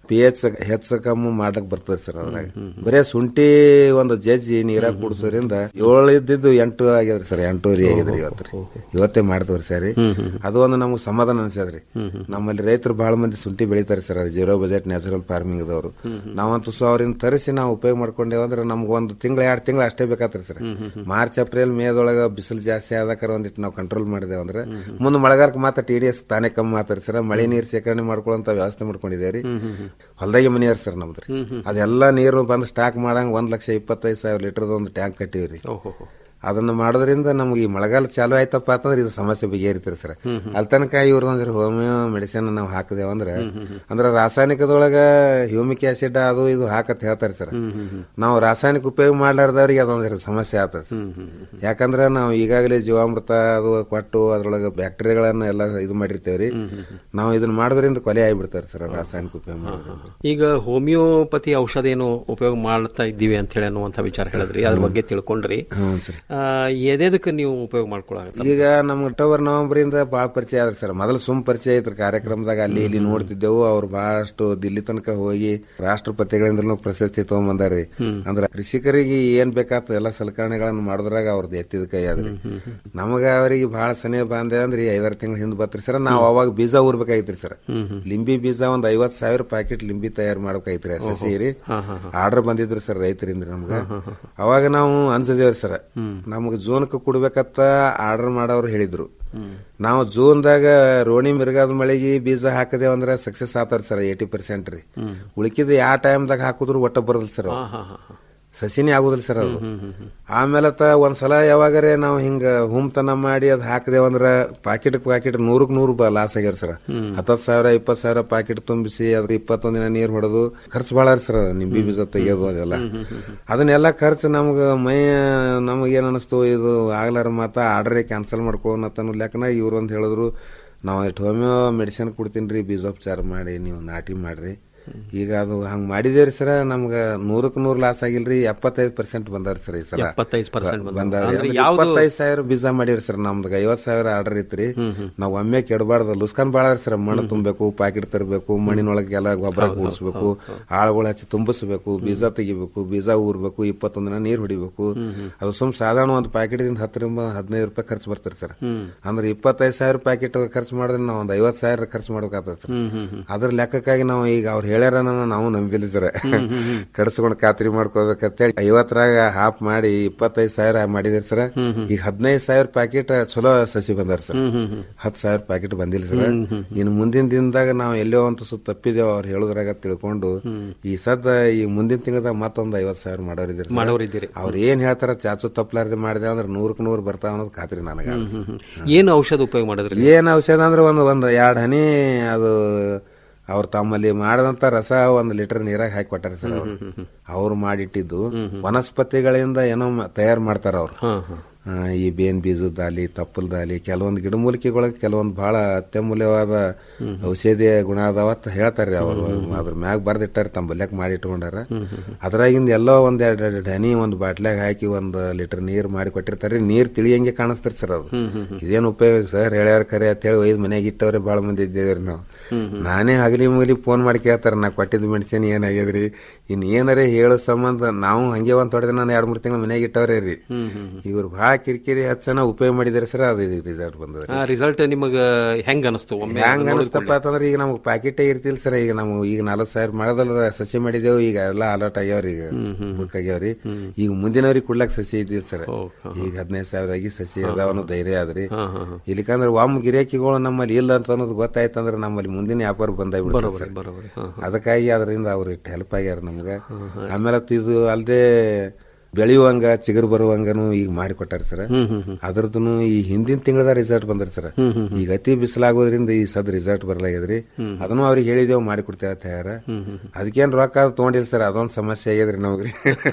ಪಿ ಎಚ್ ಹೆಚ್ಚ ಕಮ್ಮಿ ಮಾಡ್ಲಕ್ ಬರ್ತದೆ ಸರ್ ಅದ್ರಾಗ ಬರೇ ಶುಂಠಿ ಒಂದು ಜಜ್ಜಿ ನೀರಾಗ ಕುಡಿಸೋದ್ರಿಂದ ಏಳು ಇದ್ದಿದ್ದು ಎಂಟು ಆಗ್ಯದ್ರಿ ಸರ್ ಎಂಟೂವರೆ ಆಗಿದ್ರಿ ಇವತ್ತು ರೀ. ಇವತ್ತೇ ಮಾಡ್ತವ್ರಿ ಸರ್ ಅದು ಒಂದು ನಮ್ಗೆ ಸಮಾಧಾನ ಅನ್ಸದ್ರಿ ನಮ್ಮಲ್ಲಿ ರೈತರು ಬಹಳ ಮಂದಿ ಶುಂಠಿ ಬೆಳಿತಾರೆ sir zero budget natural farming ದವರು ನಾವಂತೂ ಸೊ ಅವ್ರಿಂದ ತರಿಸಿ ನಾವು ಉಪಯೋಗ ಮಾಡ್ಕೊಂಡೇವ ಅಂದ್ರೆ ನಮ್ಗೆ ಒಂದು ತಿಂಗಳ ಎರಡು ತಿಂಗಳು ಅಷ್ಟೇ ಬೇಕಾತ್ರಿ ಸರ್ ಮಾರ್ಚ್ ಏಪ್ರಿಲ್ ಮೇದೊಳಗ ಬಿಸಿಲು ಜಾಸ್ತಿ ಆದಕ್ಕಾರ ಒಂದಿಟ್ಟು ನಾವು ಕಂಟ್ರೋಲ್ ಮಾಡಿದೇವೆ ಅಂದ್ರೆ ಮುಂದೆ ಮಳೆಗಾಲಕ್ಕೆ ಮಾತ್ರ ಟಿ ಡಿ ಎಸ್ ತಾನೇ ಕಮ್ಮಿ ಮಾತಾರಿ ಸರ್ ಮಳೆ ನೀರು ಶೇಖರಣೆ ಮಾಡ್ಕೊಳ್ಳೋಂತ ವ್ಯವಸ್ಥೆ ಮಾಡ್ಕೊಂಡಿದ್ದೇವ್ರಿ ಹೊಲದಾಗೆ ಮನಿ ಅದ ಸರ್ ನಮ್ದು ಅದೆಲ್ಲ ನೀರು ಬಂದು ಸ್ಟಾಕ್ ಮಾಡಂಗ ಒಂದ್ ಲಕ್ಷ ಇಪ್ಪತ್ತೈದು ಸಾವಿರ ಲೀಟರ್ ಒಂದು ಟ್ಯಾಂಕ್ ಕಟ್ಟಿವ್ರಿ ಅದನ್ನ ಮಾಡೋದ್ರಿಂದ ನಮ್ಗೆ ಈ ಮಳೆಗಾಲ ಚಾಲು ಆಯ್ತಪ್ಪ ಅಂತಂದ್ರೆ ಇದು ಸಮಸ್ಯೆ ಬಗೆಹರಿತೀರಿ ಸರ್ ಅಲ್ಲಿ ತನಕ ಇವ್ರ ಅಂದ್ರೆ ಹೋಮಿಯೋ ಮೆಡಿಸಿನ್ ನಾವು ಹಾಕಿದೇವ ಅಂದ್ರೆ ಅಂದ್ರೆ ರಾಸಾಯನಿಕದೊಳಗ ಹ್ಯೂಮಿಕ್ ಆಸಿಡ್ ಅದು ಇದು ಹಾಕತ್ ಹೇಳ್ತಾರೆ ಸರ್ ನಾವು ರಾಸಾಯನಿಕ ಉಪಯೋಗ ಮಾಡ್ಲಾರ್ದವ್ರಿಗೆ ಅದೊಂದು ಸಮಸ್ಯೆ ಆಗ್ತದೆ ಸರ್ ಯಾಕಂದ್ರೆ ನಾವು ಈಗಾಗಲೇ ಜೀವಾಮೃತ ಅದು ಕೊಟ್ಟು ಅದ್ರೊಳಗೆ ಬ್ಯಾಕ್ಟೀರಿಯಾಗಳನ್ನ ಎಲ್ಲ ಇದು ಮಾಡಿರ್ತೇವ್ರಿ ನಾವು ಇದನ್ನ ಮಾಡೋದ್ರಿಂದ ಕೊಲೆ ಆಗಿಬಿಡ್ತಾರೆ ಸರ್ ರಾಸಾಯನಿಕ ಉಪಯೋಗ ಮಾಡೋದ್ರಿಂದ ಈಗ ಹೋಮಿಯೋಪತಿ ಔಷಧ ಏನು ಉಪಯೋಗ ಮಾಡ್ತಾ ಇದ್ದೀವಿ ಅಂತ ಹೇಳಿ ಅನ್ನುವಂಥ ವಿಚಾರ ಹೇಳಿದ್ರಿ ಅದ್ರ ಬಗ್ಗೆ ತಿಳ್ಕೊಂಡ್ರಿ ಹ್ಞೂ ಸರ್ ಆ, ಎದೆದಕ್ಕೆ ನೀವು ಉಪಯೋಗ ಮಾಡ್ಕೊಳ್ಳಾಗ ಈಗ ನಮ್ಗೆ ಅಕ್ಟೋಬರ್ ನವೆಂಬರ್ ಇಂದ ಬಾಳ ಪರಿಚಯ ಆದ್ರಿ ಸರ್ ಮೊದಲು ಸುಮ್ ಪರಿಚಯ ಐತ್ರಿ ಕಾರ್ಯಕ್ರಮದಾಗ ಅಲ್ಲಿ ಇಲ್ಲಿ ನೋಡ್ತಿದ್ದೆವು ಅವ್ರು ಬಹಳಷ್ಟು ದಿಲ್ಲಿ ತನಕ ಹೋಗಿ ರಾಷ್ಟ್ರಪತಿಗಳಿಂದಲೂ ಪ್ರಶಸ್ತಿ ತಗೊಂಬಂದಾರಿ ಅಂದ್ರ ಕೃಷಿಕರಿಗೆ ಏನ್ ಬೇಕಾತ ಎಲ್ಲ ಸಲಕರಣೆಗಳನ್ನ ಮಾಡಿದ್ರಾಗ ಅವ್ರದ್ದು ಎತ್ತಿದ ಕೈ ಆದ್ರಿ ನಮಗ ಅವರಿಗೆ ಬಹಳ ಸನಿ ಬಾಂದೆ ಅಂದ್ರಿ ಐದಾರು ತಿಂಗಳ ಹಿಂದ್ ಬತ್ರಿ ಸರ್ ನಾವ್ ಅವಾಗ ಬೀಜ ಊರ್ಬೇಕಾಗಿತ್ರಿ ಸರ್ ಲಿಂಬಿ ಬೀಜ ಒಂದ್ ಐವತ್ ಸಾವಿರ ಪ್ಯಾಕೆಟ್ ಲಿಂಬಿ ತಯಾರು ಮಾಡ್ಬೇಕಾಗಿತ್ರಿ ಎಸ್ ಎಸ್ ರೀ ಆರ್ಡರ್ ಬಂದಿದ್ರಿ ಸರ್ ರೈತರಿಂದ ನಮ್ಗ ಅವಾಗ ನಾವು ಅನ್ಸದೇವ್ರಿ ಸರ್ ನಮ್ಗೆ ಜೂನ್ಕ್ ಕೊಡ್ಬೇಕತ್ತ ಆರ್ಡರ್ ಮಾಡೋರು ಹೇಳಿದ್ರು ನಾವು ಜೂನ್ದಾಗ ರೋಣಿ ಮಿರ್ಗಾದ ಮಳೆಗೆ ಬೀಜ ಹಾಕದೇವ್ ಅಂದ್ರೆ ಸಕ್ಸಸ್ ಆತಾರ ಸರ್ ಏಟಿ ಪರ್ಸೆಂಟ್ ರೀ ಉಳಿಕಿದ ಯಾವ ಟೈಮ್ದಾಗ ಹಾಕಿದ್ರು ಒಟ್ಟ ಬರಲ್ ಸರ್ ಅವು. ಸಸಿನೇ ಆಗುದಿಲ್ಲ ಸರ್ ಅದು ಆಮೇಲೆ ತ ಒಂದ್ಸಲ ಯಾವಾಗರೆ ನಾವು ಹಿಂಗ ಹುಮ್ತನ ಮಾಡಿ ಅದ್ ಹಾಕದೇವ್ ಅಂದ್ರ ಪಾಕೆಟ್ ಪಾಕೆಟ್ ನೂರಕ್ ನೂರು ಲಾಸ್ ಆಗ್ಯಾರ ಸರ್ ಹತ್ತತ್ ಸಾವಿರ ಇಪ್ಪತ್ ಸಾವಿರ ಪಾಕೆಟ್ ತುಂಬಿಸಿ ಅದ್ರ ಇಪ್ಪತ್ತೊಂದ್ ದಿನ ನೀರ್ ಹೊಡೆದು ಖರ್ಚು ಭಾಳ ಸರ್ ನಿಂಬಿ ಬೀಜ ತೆಗಿಯೋದು ಅದೆಲ್ಲ ಅದನ್ನೆಲ್ಲ ಖರ್ಚು ನಮ್ಗ ಮೈ ನಮಗ್ ಏನ್ ಅನಿಸ್ತು ಇದು ಆಗ್ಲಾರ ಮಾತ ಆರ್ಡರ್ ಕ್ಯಾನ್ಸಲ್ ಮಾಡ್ಕೊಳ್ಳೋಣ ಲೆಕ್ಕನ ಇವ್ರು ಅಂತ ಹೇಳಿದ್ರು ನಾವು ಇಷ್ಟು ಹೋಮಿಯೋ ಮೆಡಿಸಿನ್ ಕೊಡ್ತೀನಿ ರೀ ಬೀಜೋಪಚಾರ ಮಾಡಿ ನೀವು ನಾಟಿ ಮಾಡ್ರಿ ಈಗ ಅದು ಹಂಗ್ ಮಾಡಿದೇವ್ರಿ ಸರ್ ನಮ್ಗ ನೂರಕ್ ನೂರ್ ಲಾಸ್ ಆಗಿಲ್ರಿ ಎಪ್ಪತ್ತೈದು ಪರ್ಸೆಂಟ್ ಬಂದಾರ ಸರ್ ಈ ಸಲ 75% ಬಂದಾವ. ಬಂದಾವ್ರಿ ಅಂದ್ರೆ ಅಂದ್ರೆ ಯಾವ್ದು- ಇಪ್ಪತ್ತೈದು ಸಾವಿರ ಬೀಜ ಮಾಡಿವ್ರಿ ಸರ್ ನಮ್ದು ಐವತ್ ಸಾವಿರ ಆರ್ಡರ್ ಇತ್ರಿ ನಾವ್ ಒಮ್ಮೆ ಕೆಡಬಾರ್ದು ಲುಸ್ಕಾನ್ ಬಾಳ ಸರ್ ಮಣ್ಣು ತುಂಬಬೇಕು ಪಾಕೆಟ್ ತರಬೇಕು ಮಣ್ಣಿನೊಳಗೆ ಎಲ್ಲ ಗೊಬ್ಬರ ಕೂಡಿಸ್ಬೇಕು ಆಳುಗಳು ಹಚ್ಚಿ ತುಂಬಿಸ್ಬೇಕು ಬೀಜ ತೆಗಿಬೇಕು ಬೀಜ ಊರ್ಬೇಕು ಇಪ್ಪತ್ತೊಂದ್ ದಿನ ನೀರ್ ಹೊಡಿಬೇಕು ಅದು ಸುಮ್ ಸಾಧಾರಣ ಒಂದು ಪ್ಯಾಕೆಟ್ ದಿಂದ ಹತ್ತರಿಂದ ಹದಿನೈದು ರೂಪಾಯಿ ಖರ್ಚು ಬರ್ತಾರೆ ಸರ್ ಅಂದ್ರೆ ಇಪ್ಪತ್ತೈದು ಸಾವಿರ ಪ್ಯಾಕೆಟ್ ಖರ್ಚು ಮಾಡಿದ್ರೆ ನಾವು ಒಂದ್ ಐವತ್ ಸಾವಿರ ಖರ್ಚು ಮಾಡ್ಬೇಕಾಗ್ತದೆ ಸರ್ ಅದ್ರ ಲೆಕ್ಕಕ್ಕಾಗಿ ನಾವು ಈಗ ಅವ್ರು ಹೇಳ್ಯಾರ ನಾವು ನಂಬಿಲ್ಲ ಸರ್ ಕಡ್ಸ್ಕೊಂಡ್ ಖಾತ್ರಿ ಮಾಡ್ಕೋಬೇಕಂತೇಳಿ ಐವತ್ತರಾಗ ಹಾಫ್ ಮಾಡಿ ಇಪ್ಪತ್ತೈದು ಸಾವಿರ ಮಾಡಿದ್ರಿ ಸರ್ ಈಗ ಹದಿನೈದು ಸಾವಿರ ಪ್ಯಾಕೆಟ್ ಚಲೋ ಸಸಿ ಬಂದಾರ ಸರ್ ಹತ್ತು ಸಾವಿರ ಪ್ಯಾಕೆಟ್ ಬಂದಿಲ್ಲ ಸರ್ ಇನ್ನು ಮುಂದಿನ ದಿನದಾಗ ನಾವು ಎಲ್ಲೋ ಅಂತ ಸುತ್ತ ತಪ್ಪಿದೇವ್ ಅವ್ರು ಹೇಳುದ್ರಾಗ ತಿಳ್ಕೊಂಡು ಈ ಸದ್ದ ಈ ಮುಂದಿನ ತಿಂಗಳದಾಗ ಮತ್ತೊಂದು ಐವತ್ ಸಾವಿರ ಮಾಡೋರಿದ್ರಿ sir. ಮಾಡೋರಿದ್ದೀರಿ. ಅವ್ರು ಏನ್ ಹೇಳ್ತಾರ ಚಾಚು ತಪ್ಪಲಾರ್ದೆ ಮಾಡಿದೆ ಅಂದ್ರೆ ನೂರಕ್ ನೂರ್ ಬರ್ತಾವ ಅನ್ನೋದು ಖಾತ್ರಿ ನನಗ ಏನು ಔಷಧ ಉಪಯೋಗ ಮಾಡಿದ್ರಿ ಏನ್ ಔಷಧ ಅಂದ್ರೆ ಒಂದು ಒಂದು ಎರಡು ಹನಿ ಅದು ಅವ್ರು ತಮ್ಮಲ್ಲಿ ಮಾಡಿದಂತ ರಸ ಒಂದು ಲೀಟರ್ ನೀರಾಗ ಹಾಕಿ ಕೊಟ್ಟಾರ ಸರ್ ಅವ್ರು ಅವ್ರು ಮಾಡಿಟ್ಟಿದ್ದು ವನಸ್ಪತಿಗಳಿಂದ ಏನೋ ತಯಾರು ಮಾಡ್ತಾರ ಅವ್ರು ಆ, ಈ ಬೇನ್ ಬೀಜದಾಲಿ ತಪ್ಪಲ್ದಾಲಿ ಕೆಲವೊಂದು ಗಿಡಮೂಲಿಕೆಗಳಿಗೆ ಕೆಲವೊಂದು ಬಹಳ ಅತ್ಯಮೂಲ್ಯವಾದ ಔಷಧೀಯ ಗುಣ ಅದಾವ ಅಂತ ಹೇಳ್ತಾರೆ ಅವರು ಅದ್ರ ಮ್ಯಾಗ ಬರ್ದಿಟ್ಟಾರ ತಮ್ಮ ಬಲ್ಯಾಕ ಮಾಡಿ ಇಟ್ಕೊಂಡಾರ ಅದ್ರಾಗಿಂದ ಎಲ್ಲೋ ಒಂದ್ ಎರಡ್ ಎರಡು ಹನಿ ಒಂದು ಬಾಟ್ಲಾಗ ಹಾಕಿ ಒಂದು ಲೀಟರ್ ನೀರ್ ಮಾಡಿ ಕೊಟ್ಟಿರ್ತಾರೆ ನೀರ್ ತಿಳಿಯಂಗೆ ಕಾಣಿಸ್ತಾರೆ ಸರ್ ಅದು ಇದೇನು ಉಪಯೋಗ ಸರ್ ಹೇಳ್ಯಾರ ಕರೆ ಅಂತೇಳಿ ಒಯ್ದು ಮನೆಯಾಗ ಇಟ್ಟವ್ರೆ ಬಹಳ ಮಂದಿ ಇದ್ದೇವ್ರಿ ನಾವು ನಾನೇ ಹಗಲಿ ಮುಗಲಿ ಫೋನ್ ಮಾಡಿ ಕೇಳ್ತಾರ ನಾ ಕೊಟ್ಟಿದ್ದು ಮೆಡಿಸಿನ್ ಏನಾಗ್ಯದ್ರಿ ಇನ್ ಏನಾರೇ ಹೇಳೋ ಸಂಬಂಧ ನಾವು ಹಂಗೆ ಒಂದ್ ತೊಡೆದ ನಾನು ಎರಡ್ ಮೂರ್ ತಿಂಗಳು ಮನೆಯಾಗ ಇಟ್ಟವ್ರೆ ರೀ ಇವ್ರು ಬಹಳ ಕಿರಿಕಿರಿ ಹಚ್ಚನ ಉಪಯೋಗ ಮಾಡಿದಾರೆ ಸರ್ ಅದು ರಿಸಲ್ಟ್ ಬಂದದ್ರಿ ರಿಸಲ್ಟ್ ನಿಮಗ ಹೆಂಗ್ ಅನಿಸ್ತು ಒಮ್ಮೆ ಹೆಂಗ್ ನೋಡಿದ ಅನಿಸ್ತಪ್ಪ ಅಂತಂದ್ರೆ ಈಗ ನಮ್ಗೆ ಪ್ಯಾಕೆಟ್ ಇರ್ತಿಲ್ ಸರ್ ಈಗ ನಾವು ಈಗ ನಾಲ್ಕು ಸಾವಿರ ಮಾಡೋದಲ್ಲ ಸಸಿ ಮಾಡಿದೇವು ಈಗ ಎಲ್ಲ ಅಲರ್ಟ್ ಆಗ್ಯಾವ್ರಿ ಈಗ ಬುಕ್ ಆಗ್ಯಾವ್ರಿ ಈಗ ಮುಂದಿನವ್ರಿಗೆ ಕೊಡ್ಲಾಕ್ ಸಸಿ ಇದ್ದಿಲ್ ಸರ್ ಈಗ ಹದಿನೈದು ಸಾವಿರ ಆಗಿ ಸಸಿ ಅದಾವ ಅನ್ನೋ ಧೈರ್ಯ ಆದ್ರಿ ಇಲ್ಲಿಕಂದ್ರೆ ಒಮ್ಮ ಗಿರಾಕಿಗಳು ನಮ್ಮಲ್ಲಿ ಇಲ್ಲ ಅಂತ ಅನ್ನೋದು ಗೊತ್ತಾಯ್ತಂದ್ರೆ ನಮ್ಮಲ್ಲಿ ಮುಂದಿನ ವ್ಯಾಪಾರ ಬಂದಾಗ್ಬಿಡ್ತಾರೆ ಬರೋಬ್ಬರಿ, ಸರ್. ಬರೋಬ್ಬರಿ. ಹಾ, ಅದಕ್ಕಾಗಿ ಅದರಿಂದ ಅವ್ರು ಇಟ್ಟು ಹೆಲ್ಪ್ ಆಗ್ಯಾರ ನಮ್ಗೆ ಆಮೇಲೆ ಅದು ಇದು ಅಲ್ಲದೆ ಬೆಳೆಯುವಂಗ ಚಿಗುರು ಬರುವಂಗನು ಈಗ ಮಾಡಿಕೊಟ್ಟಾರ ಸರ್ ಅದ್ರದ್ದು ಈ ಹಿಂದಿನ ತಿಂಗಳದ ರಿಸಲ್ಟ್ ಬಂದ್ರಿ ಸರ್ ಈಗ ಅತಿ ಬಿಸಿಲಾಗೋದ್ರಿಂದ ಈ ಸದ್ ರಿಸಲ್ಟ್ ಬರ್ಲಾಗ್ಯದ್ರಿ ಅದನ್ನು ಅವ್ರಿಗೆ ಹೇಳಿದೇವು ಮಾಡಿಕೊಡ್ತೇವ ತಯಾರ ಅದಕ್ಕೇನ್ ರೊಕ್ಕ ಅದು ತಗೊಂಡಿಲ್ಲ ಸರ್ ಅದೊಂದ್ ಸಮಸ್ಯೆ ಆಗ್ಯದ್ರಿ ನಮ್ಗ್ರಿ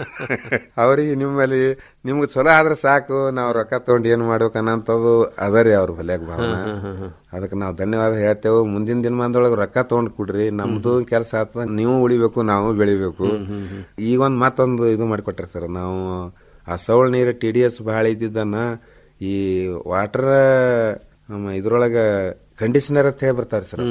ಅವ್ರಿಗೆ ನಿಮ್ಮಲ್ಲಿ ನಿಮ್ಗೆ ಚಲೋ ಆದ್ರೆ ಸಾಕು ನಾವು ರೊಕ್ಕ ತಗೊಂಡು ಏನ್ ಮಾಡ್ಬೇಕು ಅನ್ನೋಂಥದ್ದು ಅದರಿ ಅವ್ರ ಬಲ್ಯಾಗ ಭಾವನ ಅದಕ್ಕೆ ನಾವು ಧನ್ಯವಾದ ಹೇಳ್ತೇವೆ ಮುಂದಿನ ದಿನಮಾನದೊಳಗೆ ರೊಕ್ಕ ತಗೊಂಡ್ ಕೊಡ್ರಿ ನಮ್ದು ಕೆಲಸ ಆತ ನೀವು ಉಳಿಬೇಕು ನಾವು ಬೆಳಿಬೇಕು ಈಗ ಒಂದ್ ಮತ್ತೊಂದು ಇದು ಮಾಡಿಕೊಟ್ರಿ ಸರ್ ನಾವು ಆ ಸೌಳ್ ನೀರು ಟಿ ಡಿ ಎಸ್ ಬಹಳ ಇದ್ದಿದ್ದನ್ನ ಈ ವಾಟರ್ ನಮ್ಮ ಇದ್ರೊಳಗ ಕಂಡೀಷನರ್ ಅಂತ ಹೇಳಿ ಬರ್ತಾವ್ರಿ ಸರ್